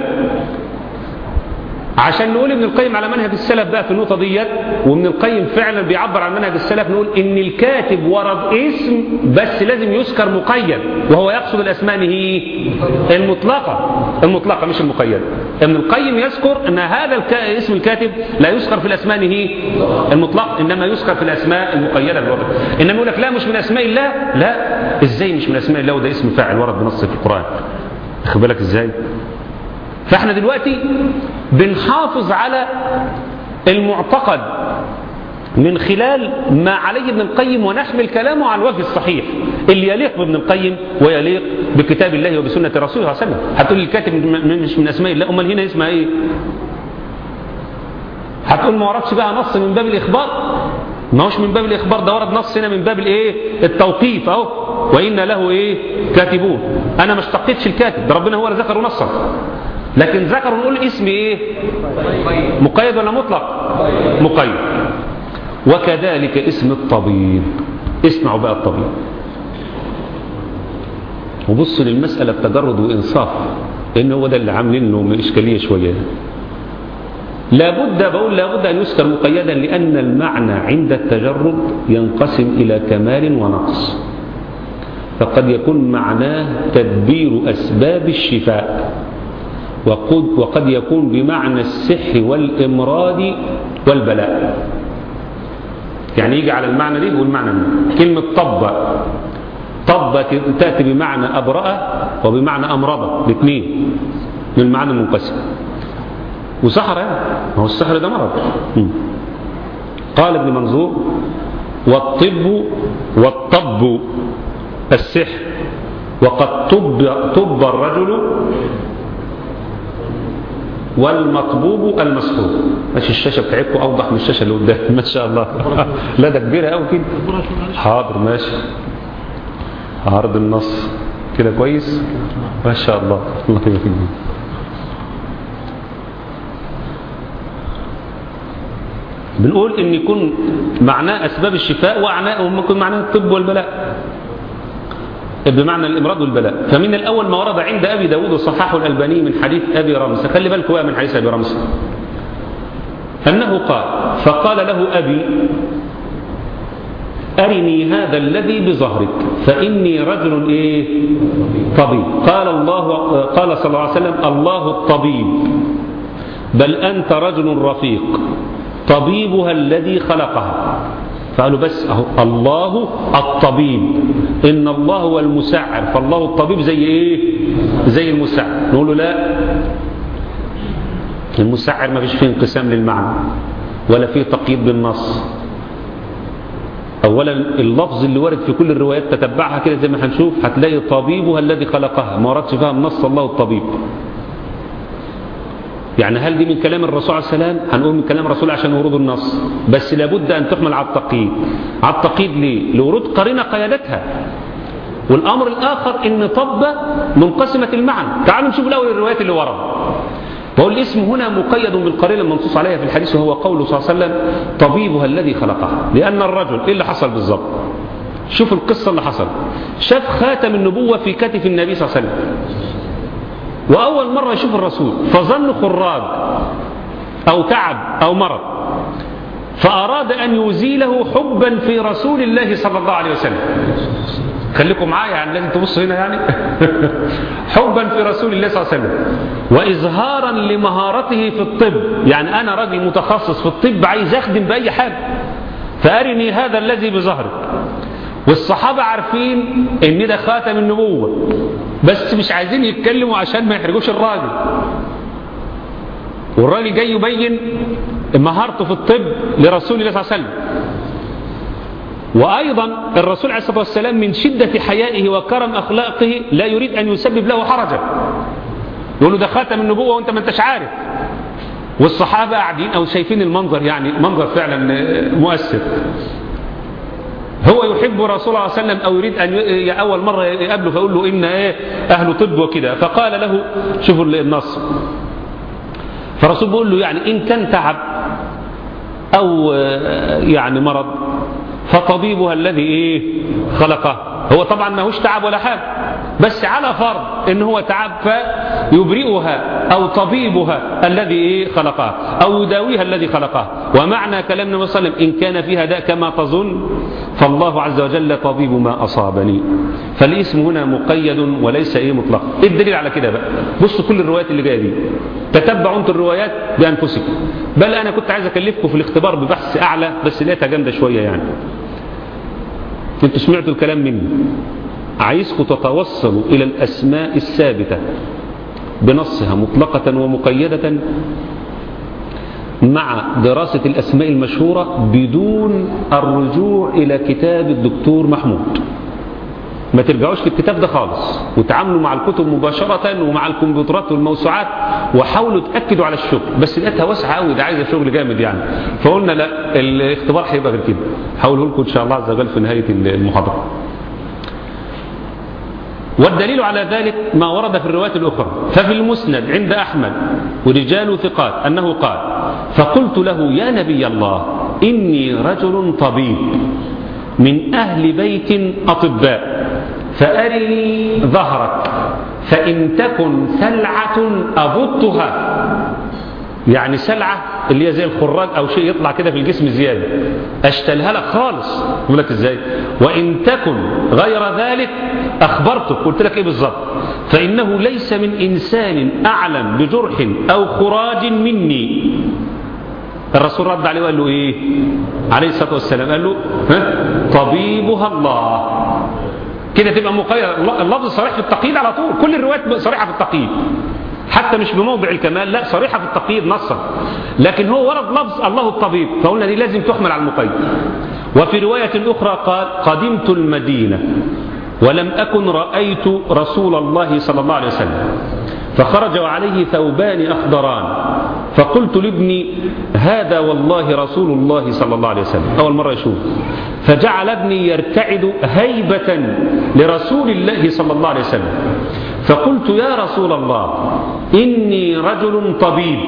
عشان نقول ابن القيم على منهج السلف بقى في النقطة ديت وابن القيم فعلا بيعبر عن منهج السلف نقول ان الكاتب ورد اسم بس لازم يذكر مقيد وهو يقصد الاسماء هي المطلقة المطلقة مش المقيدة ابن القيم يذكر ان هذا الكا... اسم الكاتب لا يذكر في الاسماء هي المطلق انما يذكر في الاسماء المقيدة بالوضع انما يقول لك لا مش من اسماء الله لا ازاي مش من اسماء الله وده اسم فاعل ورد بنص في القرآن خد بالك ازاي فاحنا دلوقتي بنحافظ على المعتقد من خلال ما عليه ابن القيم ونحمل كلامه على الوجه الصحيح اللي يليق بابن القيم ويليق بكتاب الله وبسنة رسوله صلى الله عليه وسلم هتقول الكاتب مش من أسماء الله أمال هنا اسمها إيه هتقول ما وردش بقى نص من باب الإخبار ما هوش من باب الإخبار ده ورد نص هنا من باب الإيه التوقيف أهو وإن له إيه كاتبون أنا ما اشتقتش الكاتب ده ربنا هو اللي ذكره نصا لكن ذكر نقول اسم ايه مقيد ولا مطلق مقيد وكذلك اسم الطبيب اسمعوا بقى الطبيب وبصوا للمسألة بتجرد وإنصاف لأن هو ده اللي عاملين له إشكالية شوية لابد بقول لابد أن يذكر مقيدا لأن المعنى عند التجرد ينقسم إلى كمال ونقص فقد يكون معناه تدبير أسباب الشفاء وقد, وقد يكون بمعنى السحر والإمراض والبلاء يعني يجي على المعنى دي والمعنى ده كلمة طب طب تأتي بمعنى أبرأ وبمعنى أمرض الاثنين من المعنى المنقسم وسحر يعني ما هو السحر ده مرض قال ابن منظور والطب والطب السحر وقد طب, طب الرجل والمطبوب المسحور ماشي الشاشه بتاعتكم اوضح من الشاشه اللي قدام ما شاء الله لا ده كبيره قوي كده حاضر ماشي عرض النص كده كويس ما شاء الله الله يبارك فيك بنقول ان يكون معناه اسباب الشفاء وممكن معناه الطب والبلاء بمعنى الامراض والبلاء فمن الاول ما ورد عند ابي داود وصححه الالباني من حديث ابي رمز خلي بالكم بقى من حديث ابي رمز انه قال فقال له ابي أرني هذا الذي بظهرك فإني رجل إيه طبيب قال الله قال صلى الله عليه وسلم الله الطبيب بل أنت رجل رفيق طبيبها الذي خلقها فقالوا بس أهو الله الطبيب إن الله هو المسعر فالله الطبيب زي إيه زي المسعر نقول له لا المسعر ما فيش فيه انقسام للمعنى ولا فيه تقييد بالنص اولا اللفظ اللي ورد في كل الروايات تتبعها كده زي ما هنشوف هتلاقي طبيبها الذي خلقها ما وردش فيها النص الله الطبيب يعني هل دي من كلام الرسول عليه السلام هنقول من كلام الرسول عشان ورود النص بس لابد ان تحمل على التقييد على التقييد ليه لورود قرينه قيادتها والامر الاخر ان طب منقسمه المعنى تعالوا نشوف الاول الروايات اللي ورا وهو الاسم هنا مقيد بالقرينه المنصوص عليها في الحديث وهو قوله صلى الله عليه وسلم طبيبها الذي خلقها لأن الرجل إيه اللي حصل بالظبط شوفوا القصة اللي حصل شاف خاتم النبوة في كتف النبي صلى الله عليه وسلم وأول مرة يشوف الرسول فظن خراج أو تعب أو مرض فأراد أن يزيله حبا في رسول الله صلى الله عليه وسلم خليكم معايا يعني لازم تبصوا هنا يعني حبا في رسول الله صلى الله عليه وسلم وإظهارا لمهارته في الطب يعني أنا راجل متخصص في الطب عايز أخدم بأي حاجة فأرني هذا الذي بظهرك والصحابة عارفين ان ده خاتم النبوة بس مش عايزين يتكلموا عشان ما يحرجوش الراجل والراجل جاي يبين مهارته في الطب لرسول الله صلى الله عليه وسلم وأيضا الرسول عليه الصلاة والسلام من شدة حيائه وكرم أخلاقه لا يريد أن يسبب له حرجا يقول له ده خاتم النبوة وانت ما انتش عارف والصحابة قاعدين أو شايفين المنظر يعني منظر فعلا مؤثر هو يحب رسول الله صلى الله عليه وسلم أو يريد أن أول مرة يقابله فيقول له إن إيه أهل طب وكده فقال له شوفوا النص فالرسول بيقول له يعني إن كان تعب أو يعني مرض فطبيبها الذي إيه خلقه هو طبعا ما هوش تعب ولا حاجة بس على فرض ان هو تعب فيبرئها او طبيبها الذي إيه خلقها او يداويها الذي خلقها ومعنى كلام النبي صلى الله عليه وسلم ان كان فيها داء كما تظن فالله عز وجل طبيب ما اصابني فالاسم هنا مقيد وليس ايه مطلق ايه الدليل على كده بقى بصوا كل الروايات اللي جايه دي تتبعوا انتم الروايات بانفسكم بل انا كنت عايز اكلفكم في الاختبار ببحث اعلى بس لقيتها جامده شويه يعني انتوا سمعتوا الكلام مني عايزكم تتوصلوا إلى الأسماء الثابتة بنصها مطلقة ومقيدة مع دراسة الأسماء المشهورة بدون الرجوع إلى كتاب الدكتور محمود ما ترجعوش للكتاب ده خالص وتعاملوا مع الكتب مباشرة ومع الكمبيوترات والموسوعات وحاولوا تأكدوا على الشغل بس لقيتها واسعة قوي ده عايزة شغل جامد يعني فقلنا لا الاختبار هيبقى غير كده حاوله لكم إن شاء الله عز وجل في نهاية المحاضرة والدليل على ذلك ما ورد في الروايات الأخرى ففي المسند عند أحمد ورجال ثقات أنه قال فقلت له يا نبي الله إني رجل طبيب من أهل بيت أطباء فأرني ظهرك فإن تكن سلعة أبطها يعني سلعة اللي هي زي الخراج أو شيء يطلع كده في الجسم زيادة أشتلها لك خالص يقول لك إزاي وإن تكن غير ذلك أخبرتك قلت لك إيه بالظبط فإنه ليس من إنسان أعلم بجرح أو خراج مني الرسول رد عليه وقال له إيه عليه الصلاة والسلام قال له ها؟ طبيبها الله كده تبقى مقيد اللفظ صريح في التقييد على طول كل الروايات صريحة في التقييد حتى مش بموضع الكمال لا صريحة في التقييد نصا لكن هو ورد لفظ الله الطبيب فقلنا دي لازم تحمل على المقيد وفي رواية أخرى قال قدمت المدينة ولم أكن رأيت رسول الله صلى الله عليه وسلم فخرج وعليه ثوبان أخضران فقلت لابني هذا والله رسول الله صلى الله عليه وسلم أول مرة يشوف فجعل ابني يرتعد هيبة لرسول الله صلى الله عليه وسلم فقلت يا رسول الله إني رجل طبيب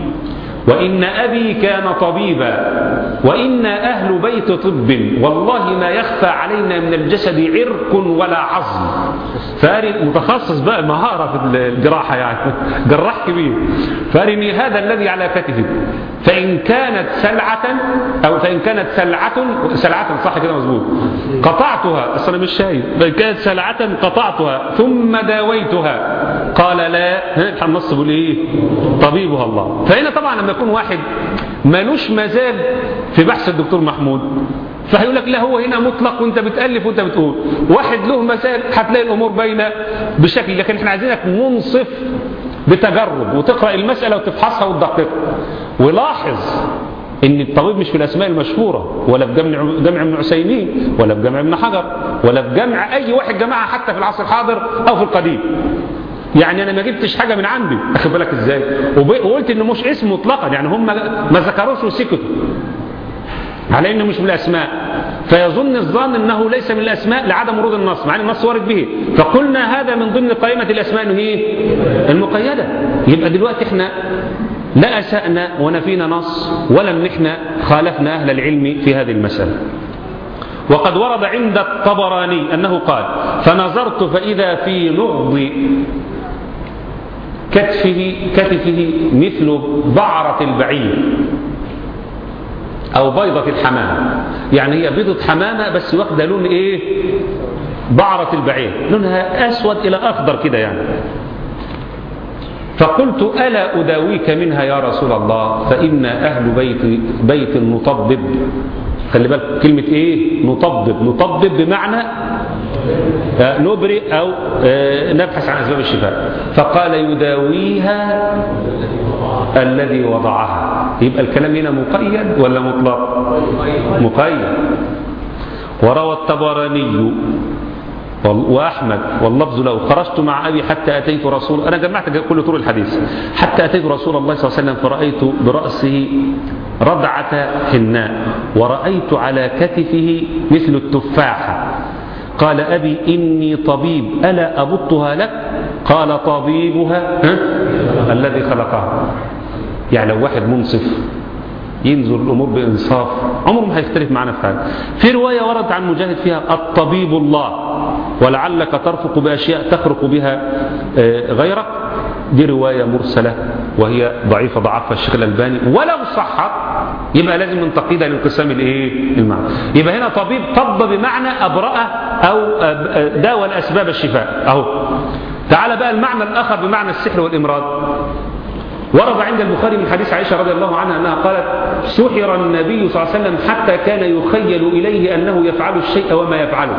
وإن أبي كان طبيبا وإنا أهل بيت طب والله ما يخفى علينا من الجسد عرق ولا عظم فأري متخصص بقى مهارة في الجراحة يعني جراح كبير فأرني هذا الذي على كتفك فإن كانت سلعة أو فإن كانت سلعة سلعة صح كده مظبوط قطعتها أصلا مش شايف فإن كانت سلعة قطعتها ثم داويتها قال لا النص بيقول إيه طبيبها الله فهنا طبعا لما يكون واحد مالوش مزاج في بحث الدكتور محمود فهيقول لك لا هو هنا مطلق وانت بتألف وانت بتقول واحد له مسائل هتلاقي الأمور باينة بشكل لكن احنا عايزينك منصف بتجرب وتقرأ المسألة وتفحصها وتدققها ولاحظ ان الطبيب مش في الاسماء المشهورة ولا في جمع جمع ابن عثيمين ولا في جمع ابن حجر ولا في جمع اي واحد جمعها حتى في العصر الحاضر او في القديم يعني انا ما جبتش حاجة من عندي اخد بالك ازاي وقلت انه مش اسم مطلقا يعني هم ما ذكروش وسكتوا على انه مش من الاسماء فيظن الظن انه ليس من الاسماء لعدم ورود النص مع ان النص وارد به فقلنا هذا من ضمن قائمة الاسماء انه هي المقيدة يبقى دلوقتي احنا لا اسأنا ونفينا نص ولم احنا خالفنا اهل العلم في هذه المسألة وقد ورد عند الطبراني أنه قال فنظرت فإذا في نغض كتفه, كتفه مثل بعرة البعير أو بيضة الحمامة يعني هي بيضة حمامة بس واخدة لون إيه بعرة البعير لونها أسود إلى أخضر كده يعني فقلت ألا أداويك منها يا رسول الله فإن أهل بيت, بيت نطبب خلي بالك كلمة إيه نطبب نطبب بمعنى نبرئ أو نبحث عن أسباب الشفاء فقال يداويها الذي وضعها يبقى الكلام هنا مقيد ولا مطلق مقيد وروى الطبراني وأحمد واللفظ له خرجت مع أبي حتى أتيت رسول أنا جمعت كل طول الحديث حتى أتيت رسول الله صلى الله عليه وسلم فرأيت برأسه ردعة حناء ورأيت على كتفه مثل التفاحة قال أبي إني طبيب ألا أبطها لك قال طبيبها ها؟ الذي خلقها يعني لو واحد منصف ينظر الأمور بإنصاف عمره ما هيختلف معنا في حاجة في رواية ورد عن مجاهد فيها الطبيب الله ولعلك ترفق بأشياء تخرق بها غيرك دي رواية مرسلة وهي ضعيفة ضعفها الشيخ الألباني ولو صحت يبقى لازم ننتقدها لانقسام الايه المعنى يبقى هنا طبيب طب بمعنى أبرأ أو داوى الأسباب الشفاء أهو تعال بقى المعنى الآخر بمعنى السحر والإمراض ورد عند البخاري من حديث عائشة رضي الله عنها أنها قالت سحر النبي صلى الله عليه وسلم حتى كان يخيل إليه أنه يفعل الشيء وما يفعله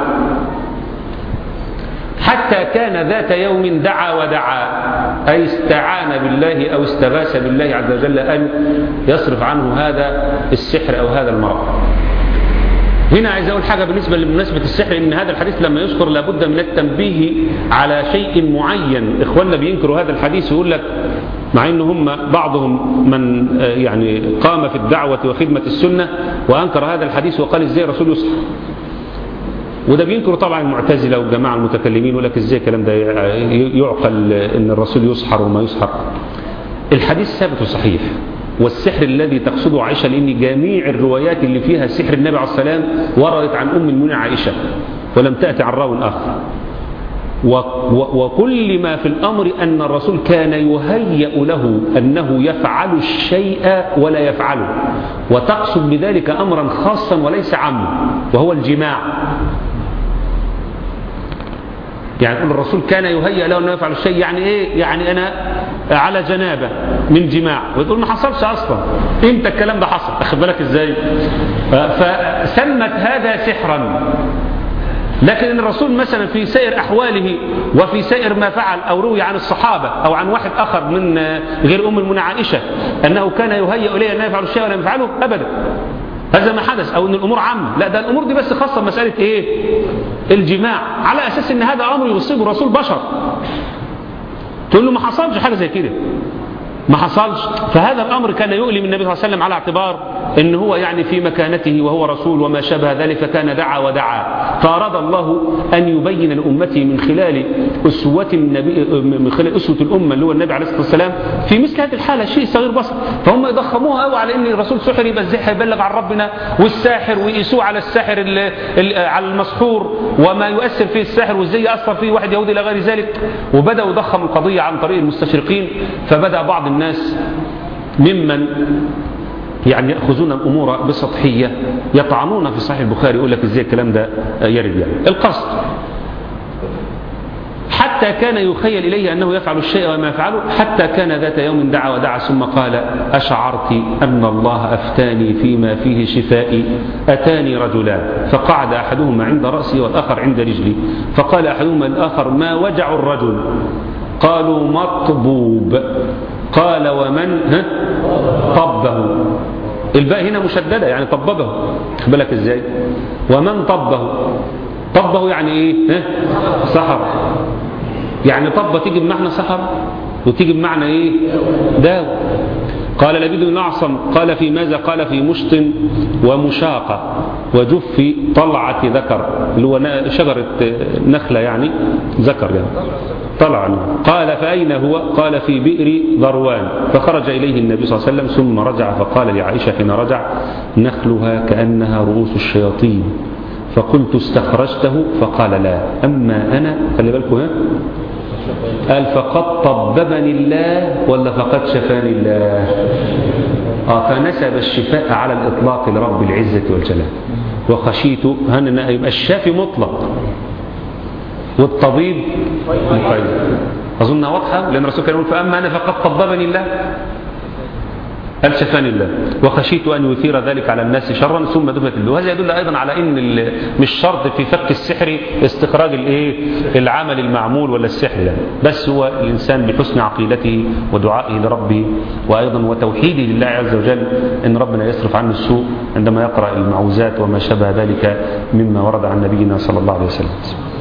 حتى كان ذات يوم دعا ودعا أي استعان بالله أو استغاث بالله عز وجل أن يصرف عنه هذا السحر أو هذا المرض هنا عايز أقول حاجة بالنسبة لمناسبة السحر إن هذا الحديث لما يذكر لابد من التنبيه على شيء معين إخواننا بينكروا هذا الحديث ويقول لك مع ان هم بعضهم من يعني قام في الدعوة وخدمة السنة وأنكر هذا الحديث وقال ازاي الرسول يسحر وده بينكر طبعا المعتزلة والجماعة المتكلمين يقول لك ازاي الكلام ده يعقل ان الرسول يسحر وما يسحر الحديث ثابت وصحيح والسحر الذي تقصده عائشة لأن جميع الروايات اللي فيها سحر النبي عليه السلام وردت عن أم المؤمنين عائشة ولم تأتي عن راو آخر وكل ما في الأمر أن الرسول كان يهيأ له أنه يفعل الشيء ولا يفعله وتقصد بذلك أمرا خاصا وليس عاما وهو الجماع يعني يقول الرسول كان يهيأ له أنه يفعل الشيء يعني إيه يعني أنا على جنابة من جماع وتقول ما حصلش أصلا إمتى الكلام ده حصل أخذ بالك إزاي فسمت هذا سحرا لكن الرسول مثلا في سائر أحواله وفي سائر ما فعل أو روي عن الصحابة أو عن واحد آخر من غير أم المنى عائشة أنه كان يهيأ إليه أنه يفعل الشيء ولا يفعله أبدا هذا ما حدث أو أن الأمور عامة لا ده الأمور دي بس خاصة بمسألة إيه الجماع على أساس أن هذا أمر يصيب الرسول بشر تقول له ما حصلش حاجة زي كده ما حصلش فهذا الأمر كان يؤلم النبي صلى الله عليه وسلم على اعتبار ان هو يعني في مكانته وهو رسول وما شابه ذلك فكان دعا ودعا فأراد الله أن يبين لأمته من خلال أسوة النبي من خلال أسوة الأمة اللي هو النبي عليه الصلاة والسلام في مثل هذه الحالة شيء صغير بسيط فهم يضخموها قوي على ان الرسول سحر يبقى ازاي هيبلغ عن ربنا والساحر ويقيسوه على الساحر ال ال على المسحور وما يؤثر فيه الساحر وازاي يأثر فيه واحد يهودي إلى غير ذلك وبدأوا يضخموا القضية عن طريق المستشرقين فبدأ بعض الناس ممن يعني يأخذون الأمور بسطحية يطعنون في صحيح البخاري يقول لك ازاي الكلام ده يرد يعني القصد حتى كان يخيل إليه أنه يفعل الشيء وما يفعله حتى كان ذات يوم دعا ودعا ثم قال أشعرت أن الله أفتاني فيما فيه شفائي أتاني رجلان فقعد أحدهما عند رأسي والآخر عند رجلي فقال أحدهما الآخر ما وجع الرجل قالوا مطبوب قال ومن ها طبه الباء هنا مشددة يعني طببه بالك ازاي ومن طبه طبه يعني ايه ها سحر يعني طب تيجي بمعنى سحر وتيجي بمعنى ايه داو قال لبيد بن أعصم قال في ماذا قال في مشط ومشاقة وجف طلعة ذكر اللي هو شجرة نخلة يعني ذكر يعني طلع قال فأين هو قال في بئر ذروان فخرج إليه النبي صلى الله عليه وسلم ثم رجع فقال لعائشة حين رجع نخلها كأنها رؤوس الشياطين فقلت استخرجته فقال لا أما أنا خلي بالكم ها قال فقد طببني الله ولا فقد شفاني الله آه فنسب الشفاء على الإطلاق لرب العزة والجلال وخشيت هنا يبقى الشافي مطلق والطبيب مقيد أظنها واضحة لأن الرسول كان يقول فأما أنا فقد طببني الله قال شفاني الله وخشيت أن يثير ذلك على الناس شرا ثم دفت الله وهذا يدل أيضا على أن مش شرط في فك السحر استخراج الايه العمل المعمول ولا السحر لا بس هو الإنسان بحسن عقيدته ودعائه لربه وأيضا وتوحيده لله عز وجل أن ربنا يصرف عنه السوء عندما يقرأ المعوذات وما شابه ذلك مما ورد عن نبينا صلى الله عليه وسلم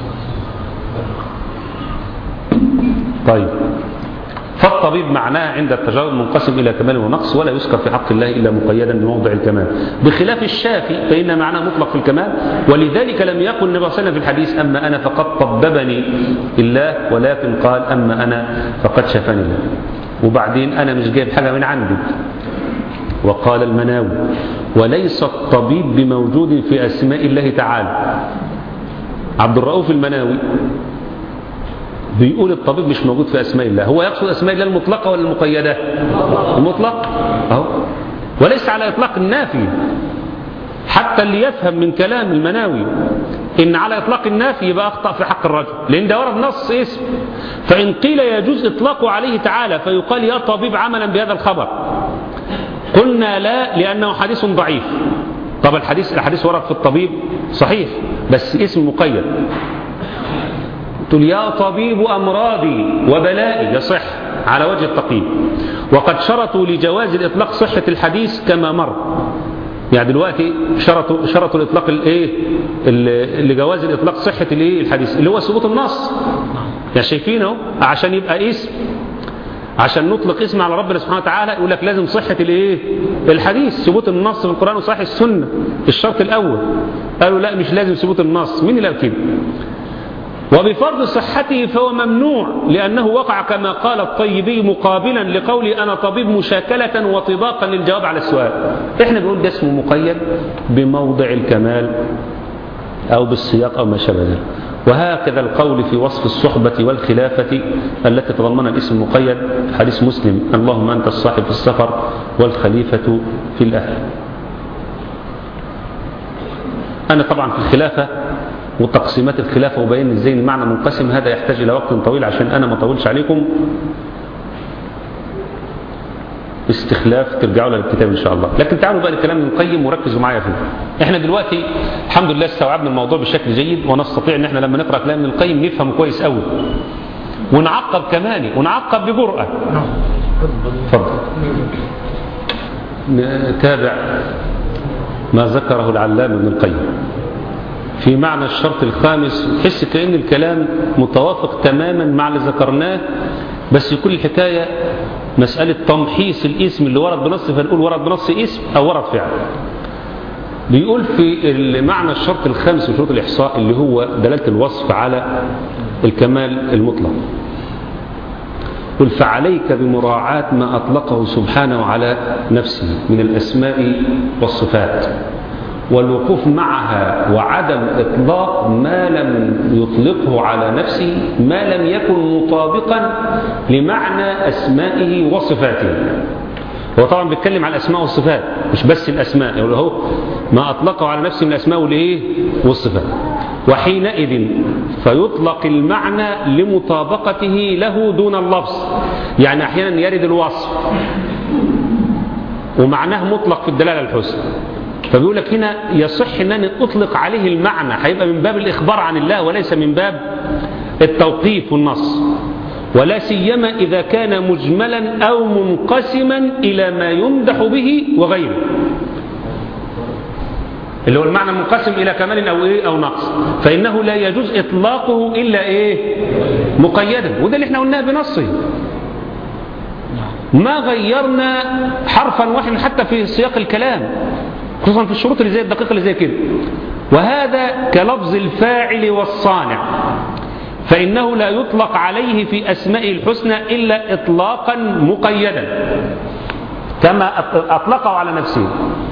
طيب فالطبيب معناه عند التجارب منقسم إلى كمال ونقص ولا يذكر في حق الله إلا مقيدا بموضع الكمال بخلاف الشافي فإن معناه مطلق في الكمال ولذلك لم يقل النبي صلى الله عليه وسلم في الحديث أما أنا فقد طببني الله ولكن قال أما أنا فقد شفاني الله وبعدين أنا مش جايب حاجة من عندي وقال المناوي وليس الطبيب بموجود في أسماء الله تعالى عبد الرؤوف المناوي بيقول الطبيب مش موجود في أسماء الله هو يقصد أسماء الله المطلقة ولا المقيدة المطلق أهو وليس على إطلاق النافي حتى اللي يفهم من كلام المناوي إن على إطلاق النافي يبقى أخطأ في حق الرجل لأن ده ورد نص اسم فإن قيل يجوز إطلاقه عليه تعالى فيقال يا طبيب عملا بهذا الخبر قلنا لا لأنه حديث ضعيف طب الحديث الحديث ورد في الطبيب صحيح بس اسم مقيد تقول يا طبيب أمراضي وبلائي يصح على وجه التقييد وقد شرطوا لجواز الإطلاق صحة الحديث كما مر يعني دلوقتي شرطوا شرطوا الإطلاق الايه لجواز الإطلاق صحة الايه الحديث اللي هو ثبوت النص يعني شايفينه عشان يبقى اسم عشان نطلق اسم على ربنا سبحانه وتعالى يقول لك لازم صحة الايه الحديث ثبوت النص في القرآن وصحيح السنة الشرط الأول قالوا لا مش لازم ثبوت النص مين اللي قال كده وبفرض صحته فهو ممنوع لأنه وقع كما قال الطيبي مقابلا لقولي أنا طبيب مشاكلة وطباقا للجواب على السؤال احنا بنقول ده اسمه مقيد بموضع الكمال أو بالسياق أو ما شابه ذلك وهكذا القول في وصف الصحبة والخلافة التي تضمنها الاسم المقيد حديث مسلم اللهم أنت الصاحب في السفر والخليفة في الأهل أنا طبعا في الخلافة وتقسيمات الخلافة وبين ازاي المعنى منقسم هذا يحتاج إلى وقت طويل عشان أنا ما أطولش عليكم استخلاف ترجعوا للكتاب إن شاء الله لكن تعالوا بقى لكلام ابن القيم وركزوا معايا فيه احنا دلوقتي الحمد لله استوعبنا الموضوع بشكل جيد ونستطيع ان احنا لما نقرأ كلام ابن القيم نفهم كويس قوي ونعقب كمان ونعقب بجرأة تفضل نتابع ما ذكره العلام ابن القيم في معنى الشرط الخامس تحس كأن الكلام متوافق تماما مع اللي ذكرناه بس كل الحكاية مسألة تمحيص الاسم اللي ورد بنص فنقول ورد بنص اسم أو ورد فعل بيقول في معنى الشرط الخامس وشروط الإحصاء اللي هو دلالة الوصف على الكمال المطلق قل فعليك بمراعاة ما أطلقه سبحانه على نفسه من الأسماء والصفات والوقوف معها وعدم إطلاق ما لم يطلقه على نفسه ما لم يكن مطابقا لمعنى أسمائه وصفاته هو طبعا بيتكلم على الأسماء والصفات مش بس الأسماء يقول هو ما أطلقه على نفسه من الأسماء والإيه والصفات وحينئذ فيطلق المعنى لمطابقته له دون اللفظ يعني أحيانا يرد الوصف ومعناه مطلق في الدلالة الحسنى فبيقول لك هنا يصح ان انا اطلق عليه المعنى هيبقى من باب الاخبار عن الله وليس من باب التوقيف والنص ولا سيما اذا كان مجملا او منقسما الى ما يمدح به وغيره اللي هو المعنى منقسم الى كمال او ايه او نقص فانه لا يجوز اطلاقه الا ايه مقيدا وده اللي احنا قلناه بنصه ما غيرنا حرفا واحدا حتى في سياق الكلام خصوصا في الشروط اللي زي الدقيقة اللي زي كده وهذا كلفظ الفاعل والصانع فإنه لا يطلق عليه في أسمائه الحسنى إلا إطلاقا مقيدا كما أطلقه على نفسه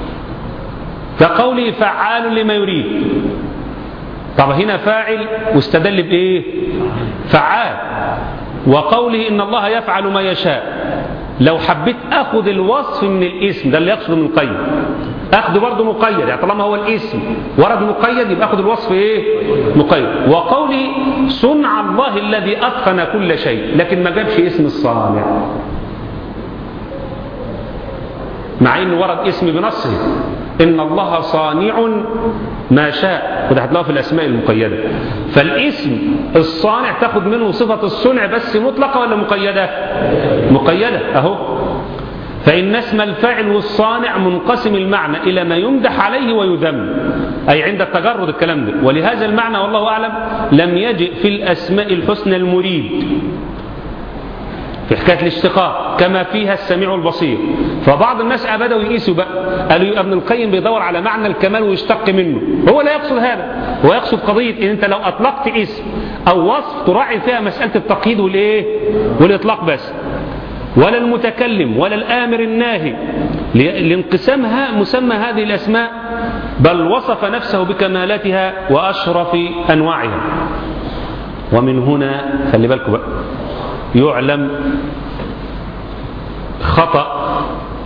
كقوله فعال لما يريد طب هنا فاعل واستدل بإيه فعال وقوله إن الله يفعل ما يشاء لو حبيت أخذ الوصف من الاسم ده اللي يقصد من القيم أخذ برضه مقيد يعني طالما هو الاسم ورد مقيد يبقى أخذ الوصف إيه مقيد وقوله صنع الله الذي أتقن كل شيء لكن ما جابش اسم الصانع مع انه ورد اسم بنصه ان الله صانع ما شاء وده هتلاقوه في الاسماء المقيده فالاسم الصانع تاخد منه صفه الصنع بس مطلقه ولا مقيده مقيده اهو فإن اسم الفاعل والصانع منقسم المعنى إلى ما يمدح عليه ويذم أي عند التجرد الكلام ده ولهذا المعنى والله أعلم لم يجئ في الأسماء الحسنى المريد في حكاية الاشتقاق كما فيها السميع البصير فبعض الناس بدأوا يقيسوا بقى قالوا يبقى ابن القيم بيدور على معنى الكمال ويشتق منه هو لا يقصد هذا هو يقصد قضية ان انت لو اطلقت اسم او وصف تراعي فيها مسألة التقييد والايه والاطلاق بس ولا المتكلم ولا الآمر الناهي لانقسامها مسمى هذه الأسماء بل وصف نفسه بكمالاتها وأشرف أنواعها ومن هنا خلي بالكم بقى يعلم خطأ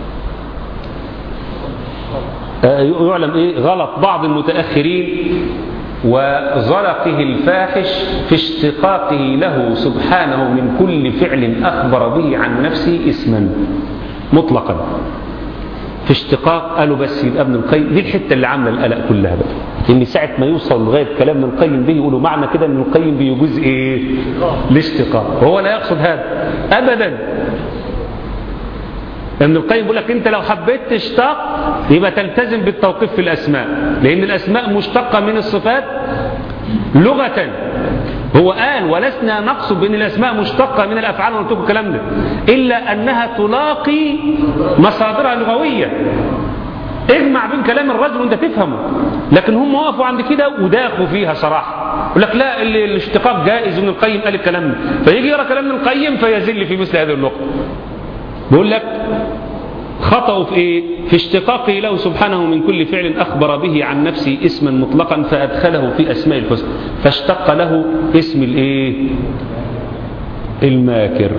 يعلم إيه غلط بعض المتأخرين وزلقه الفاحش في اشتقاقه له سبحانه من كل فعل أخبر به عن نفسه اسما مطلقا في اشتقاق قالوا بس يبقى ابن القيم دي الحتة اللي عاملة القلق كلها بقى ان ساعة ما يوصل لغاية كلام ابن القيم دي يقولوا معنى كده ان القيم بيجوز ايه الاشتقاق وهو لا يقصد هذا ابدا ابن القيم بيقول لك انت لو حبيت تشتق يبقى تلتزم بالتوقيف في الاسماء لان الاسماء مشتقه من الصفات لغه هو قال ولسنا نقصد بان الاسماء مشتقه من الافعال ونقول لكم الكلام ده الا انها تلاقي مصادرها اللغويه اجمع بين كلام الرجل وانت تفهمه لكن هم وقفوا عند كده وداخوا فيها صراحه يقول لك لا ال- الاشتقاق جائز ابن القيم قال الكلام ده فيجي يقرا كلام ابن القيم فيزل في مثل هذه النقطة بيقول لك خطأوا في إيه؟ في اشتقاقه له سبحانه من كل فعل أخبر به عن نفسه اسما مطلقا فأدخله في أسماء الحسنى فاشتق له اسم الإيه؟ الماكر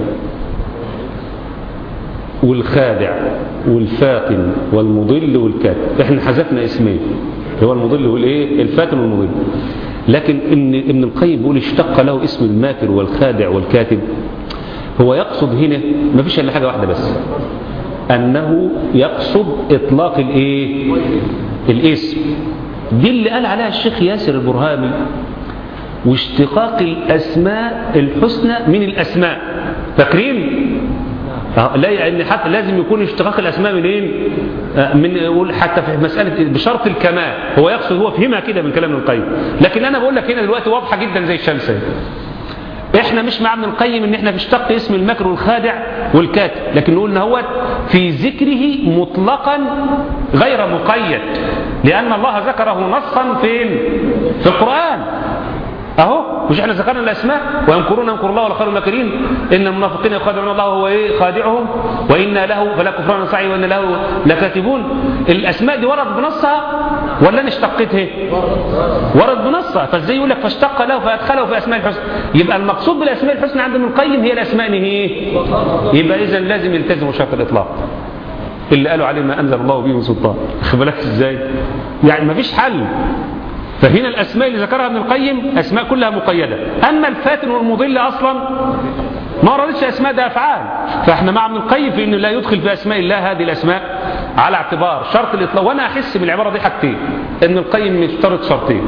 والخادع والفاتن والمضل والكاتب احنا حذفنا اسمين هو المضل والايه الفاتن والمضل لكن ان ابن القيم بيقول اشتق له اسم الماكر والخادع والكاتب هو يقصد هنا ما فيش الا حاجه واحده بس انه يقصد اطلاق الايه الاسم دي اللي قال عليها الشيخ ياسر البرهامي واشتقاق الاسماء الحسنى من الاسماء فاكرين آه، لا يعني حتى لازم يكون اشتقاق الاسماء منين آه، من يقول حتى في مساله بشرط الكمال هو يقصد هو فهمها كده من كلام ابن القيم لكن انا بقول لك هنا دلوقتي واضحه جدا زي الشمس اهي. احنا مش مع ابن القيم ان احنا بنشتق اسم المكر والخادع والكاتب لكن نقول ان هو في ذكره مطلقا غير مقيد لان الله ذكره نصا فين في القران اهو مش احنا ذكرنا الاسماء ويمكرون يمكر الله ولا خير الماكرين ان المنافقين يخادعون الله وهو ايه خادعهم وانا له فلا كفران سعي وان له لكاتبون الاسماء دي ورد بنصها ولا انا اشتقتها ورد بنصها فازاي يقول لك فاشتق له فادخله في اسماء الحسنى يبقى المقصود بالاسماء الحسنى عند ابن القيم هي الاسماء ايه يبقى اذا لازم يلتزموا شرط الاطلاق اللي قالوا عليه ما انزل الله به من سلطان خد بالك ازاي يعني مفيش حل فهنا الأسماء اللي ذكرها ابن القيم أسماء كلها مقيدة أما الفاتن والمضل أصلا ما وردتش أسماء ده أفعال فإحنا مع ابن القيم في أنه لا يدخل في أسماء الله هذه الأسماء على اعتبار شرط الإطلاق وأنا أحس من العبارة دي حاجتين ابن القيم مشترط شرطين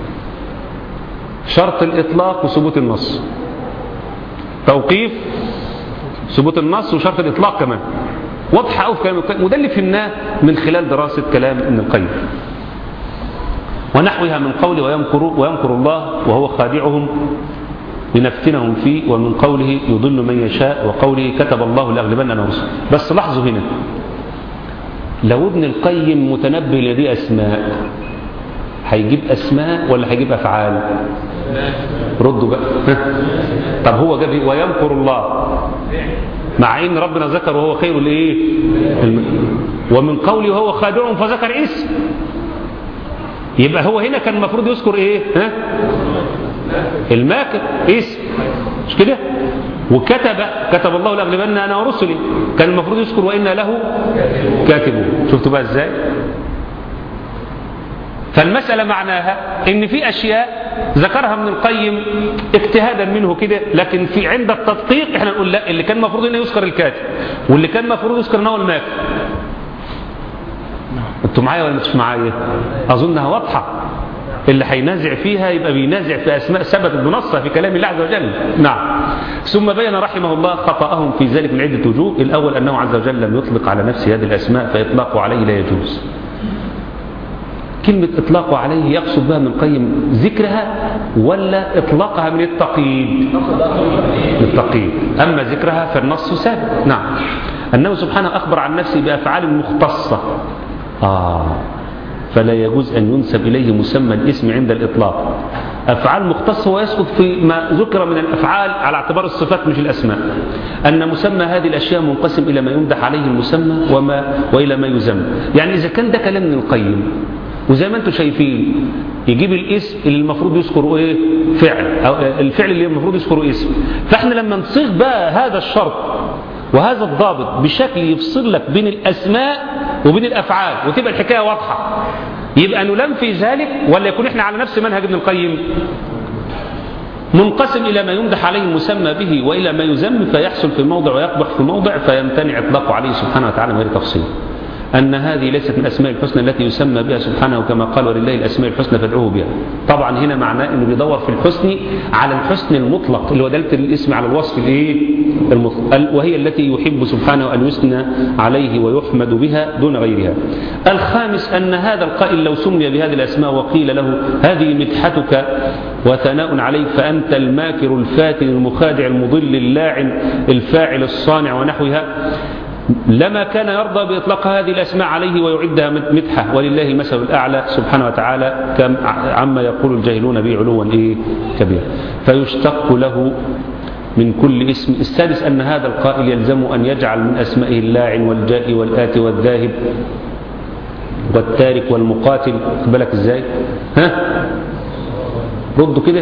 شرط الإطلاق وثبوت النص توقيف ثبوت النص وشرط الإطلاق كمان واضحة أوي في كلام ابن القيم وده اللي فهمناه من خلال دراسة كلام ابن القيم ونحوها من قول ويمكر, ويمكر الله وهو خادعهم لنفتنهم فيه ومن قوله يضل من يشاء وقوله كتب الله لأغلبن أنا ورسل بس لاحظوا هنا لو ابن القيم متنبه لدي أسماء هيجيب أسماء ولا هيجيب أفعال ردوا بقى طب هو جاب إيه؟ ويمكر الله مع ان ربنا ذكر وهو خير الايه الم- ومن قوله وهو خادعهم فذكر اسم يبقى هو هنا كان المفروض يذكر ايه ها الماكر اسم مش كده وكتب كتب الله لاغلبن انا ورسلي كان المفروض يذكر وان له كاتبون شفتوا بقى ازاي فالمسألة معناها ان في اشياء ذكرها ابن القيم اجتهادا منه كده لكن في عند التدقيق احنا نقول لا اللي كان المفروض انه يذكر الكاتب واللي كان المفروض يذكر ان هو الماكر انتوا معايا ولا مش معايا اظنها واضحه اللي هينازع فيها يبقى بينازع في اسماء ثبتت بنصها في كلام الله عز وجل نعم ثم بين رحمه الله خطاهم في ذلك من عده وجوه الاول انه عز وجل لم يطلق على نفسه هذه الاسماء فاطلاقه عليه لا يجوز كلمة إطلاقه عليه يقصد بها ابن القيم ذكرها ولا إطلاقها من التقييد من التقييد أما ذكرها فالنص ثابت نعم أنه سبحانه أخبر عن نفسه بأفعال مختصة آه فلا يجوز أن ينسب إليه مسمى الاسم عند الإطلاق أفعال مختصة ويسقط في ما ذكر من الأفعال على اعتبار الصفات مش الأسماء أن مسمى هذه الأشياء منقسم إلى ما يمدح عليه المسمى وما وإلى ما يذم يعني إذا كان ده كلام من القيم وزي ما انتم شايفين يجيب الاسم اللي المفروض يذكره ايه فعل او الفعل اللي المفروض يذكره اسم فاحنا لما نصيغ بقى هذا الشرط وهذا الضابط بشكل يفصل لك بين الاسماء وبين الافعال وتبقى الحكايه واضحه يبقى نلم في ذلك ولا يكون احنا على نفس منهج ابن القيم منقسم إلى ما يمدح عليه المسمى به وإلى ما يذم فيحصل في موضع ويقبح في موضع فيمتنع إطلاقه عليه سبحانه وتعالى من غير تفصيل أن هذه ليست من الأسماء الحسنى التي يسمى بها سبحانه كما قال ولله الأسماء الحسنى فادعوه بها طبعا هنا معناه أنه بيدور في الحسن على الحسن المطلق اللي هو دلالة الاسم على الوصف الايه المطلق وهي التي يحب سبحانه أن يثنى عليه ويحمد بها دون غيرها الخامس أن هذا القائل لو سمي بهذه الأسماء وقيل له هذه مدحتك وثناء عليك فأنت الماكر الفاتن المخادع المضل اللاعن الفاعل الصانع ونحوها لما كان يرضى بإطلاق هذه الأسماء عليه ويعدها مدحة ولله المثل الأعلى سبحانه وتعالى كم عما يقول الجاهلون به علوا إيه كبيرا فيشتق له من كل اسم السادس أن هذا القائل يلزم أن يجعل من أسمائه اللاعن والجائي والآتي والذاهب والتارك والمقاتل بالك ازاي ها ردوا كده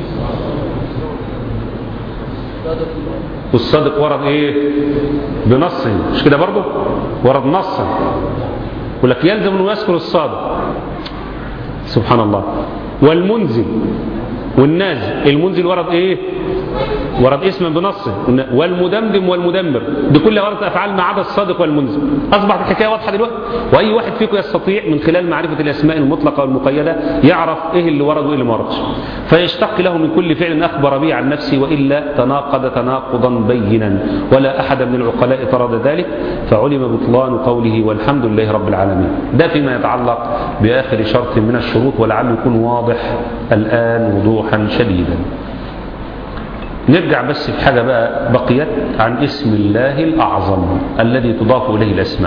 والصادق ورد ايه بنصه مش كده برضه ورد نصا يقول لك يلزم انه يذكر الصادق سبحان الله والمنزل والنازل المنزل ورد ايه ورد اسما بنصه والمدمدم والمدمر دي كلها وردت افعال ما عدا الصادق والمنزل اصبحت الحكايه واضحه دلوقتي واي واحد فيكم يستطيع من خلال معرفه الاسماء المطلقه والمقيده يعرف ايه اللي ورد وايه اللي ما وردش فيشتق له من كل فعل اخبر به عن نفسه والا تناقض تناقضا بينا ولا احد من العقلاء طرد ذلك فعلم بطلان قوله والحمد لله رب العالمين ده فيما يتعلق باخر شرط من الشروط ولعله يكون واضح الان وضوحا شديدا نرجع بس في حاجة بقى بقيت عن اسم الله الأعظم الذي تضاف إليه الأسماء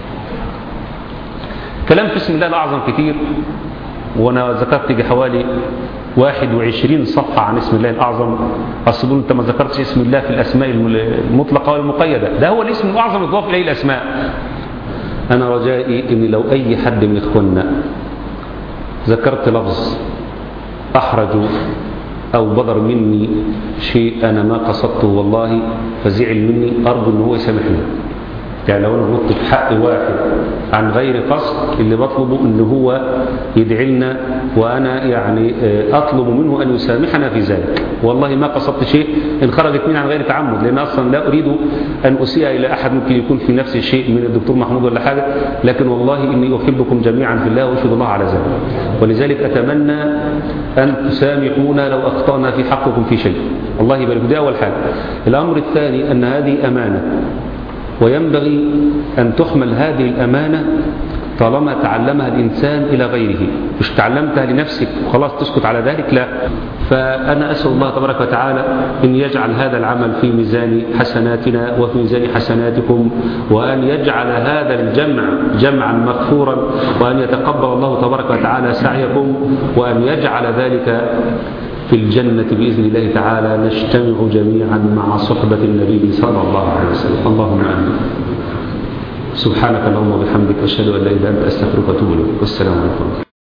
كلام في اسم الله الأعظم كتير وأنا ذكرت يجي حوالي 21 صفحة عن اسم الله الأعظم أصل أنت ما ذكرتش اسم الله في الأسماء المطلقة والمقيدة ده هو الاسم الأعظم يضاف إليه الأسماء أنا رجائي أن لو أي حد من إخواننا ذكرت لفظ أحرج أو بدر مني شيء أنا ما قصدته والله فزعل مني أرجو أن هو يسامحني يعني لو أنا غلطت في حق واحد عن غير قصد اللي بطلبه أن هو يدعي لنا وأنا يعني أطلب منه أن يسامحنا في ذلك والله ما قصدت شيء إن خرجت مني عن غير تعمد لأن أصلا لا أريد أن أسيء إلى أحد ممكن يكون في نفس الشيء من الدكتور محمود ولا حاجة لكن والله إني أحبكم جميعا في الله وأشهد الله على ذلك ولذلك أتمنى أن تسامحونا لو أخطأنا في حقكم في شيء الله يبارك ده أول حاجة الأمر الثاني أن هذه أمانة وينبغي أن تحمل هذه الأمانة طالما تعلمها الإنسان إلى غيره مش تعلمتها لنفسك وخلاص تسكت على ذلك لا فأنا أسأل الله تبارك وتعالى أن يجعل هذا العمل في ميزان حسناتنا وفي ميزان حسناتكم وأن يجعل هذا الجمع جمعا مغفورا وأن يتقبل الله تبارك وتعالى سعيكم وأن يجعل ذلك في الجنة بإذن الله تعالى نجتمع جميعا مع صحبة النبي صلى الله عليه وسلم اللهم آمين سبحانك اللهم وبحمدك أشهد أن لا إله إلا أنت أستغفرك وأتوب إليك والسلام عليكم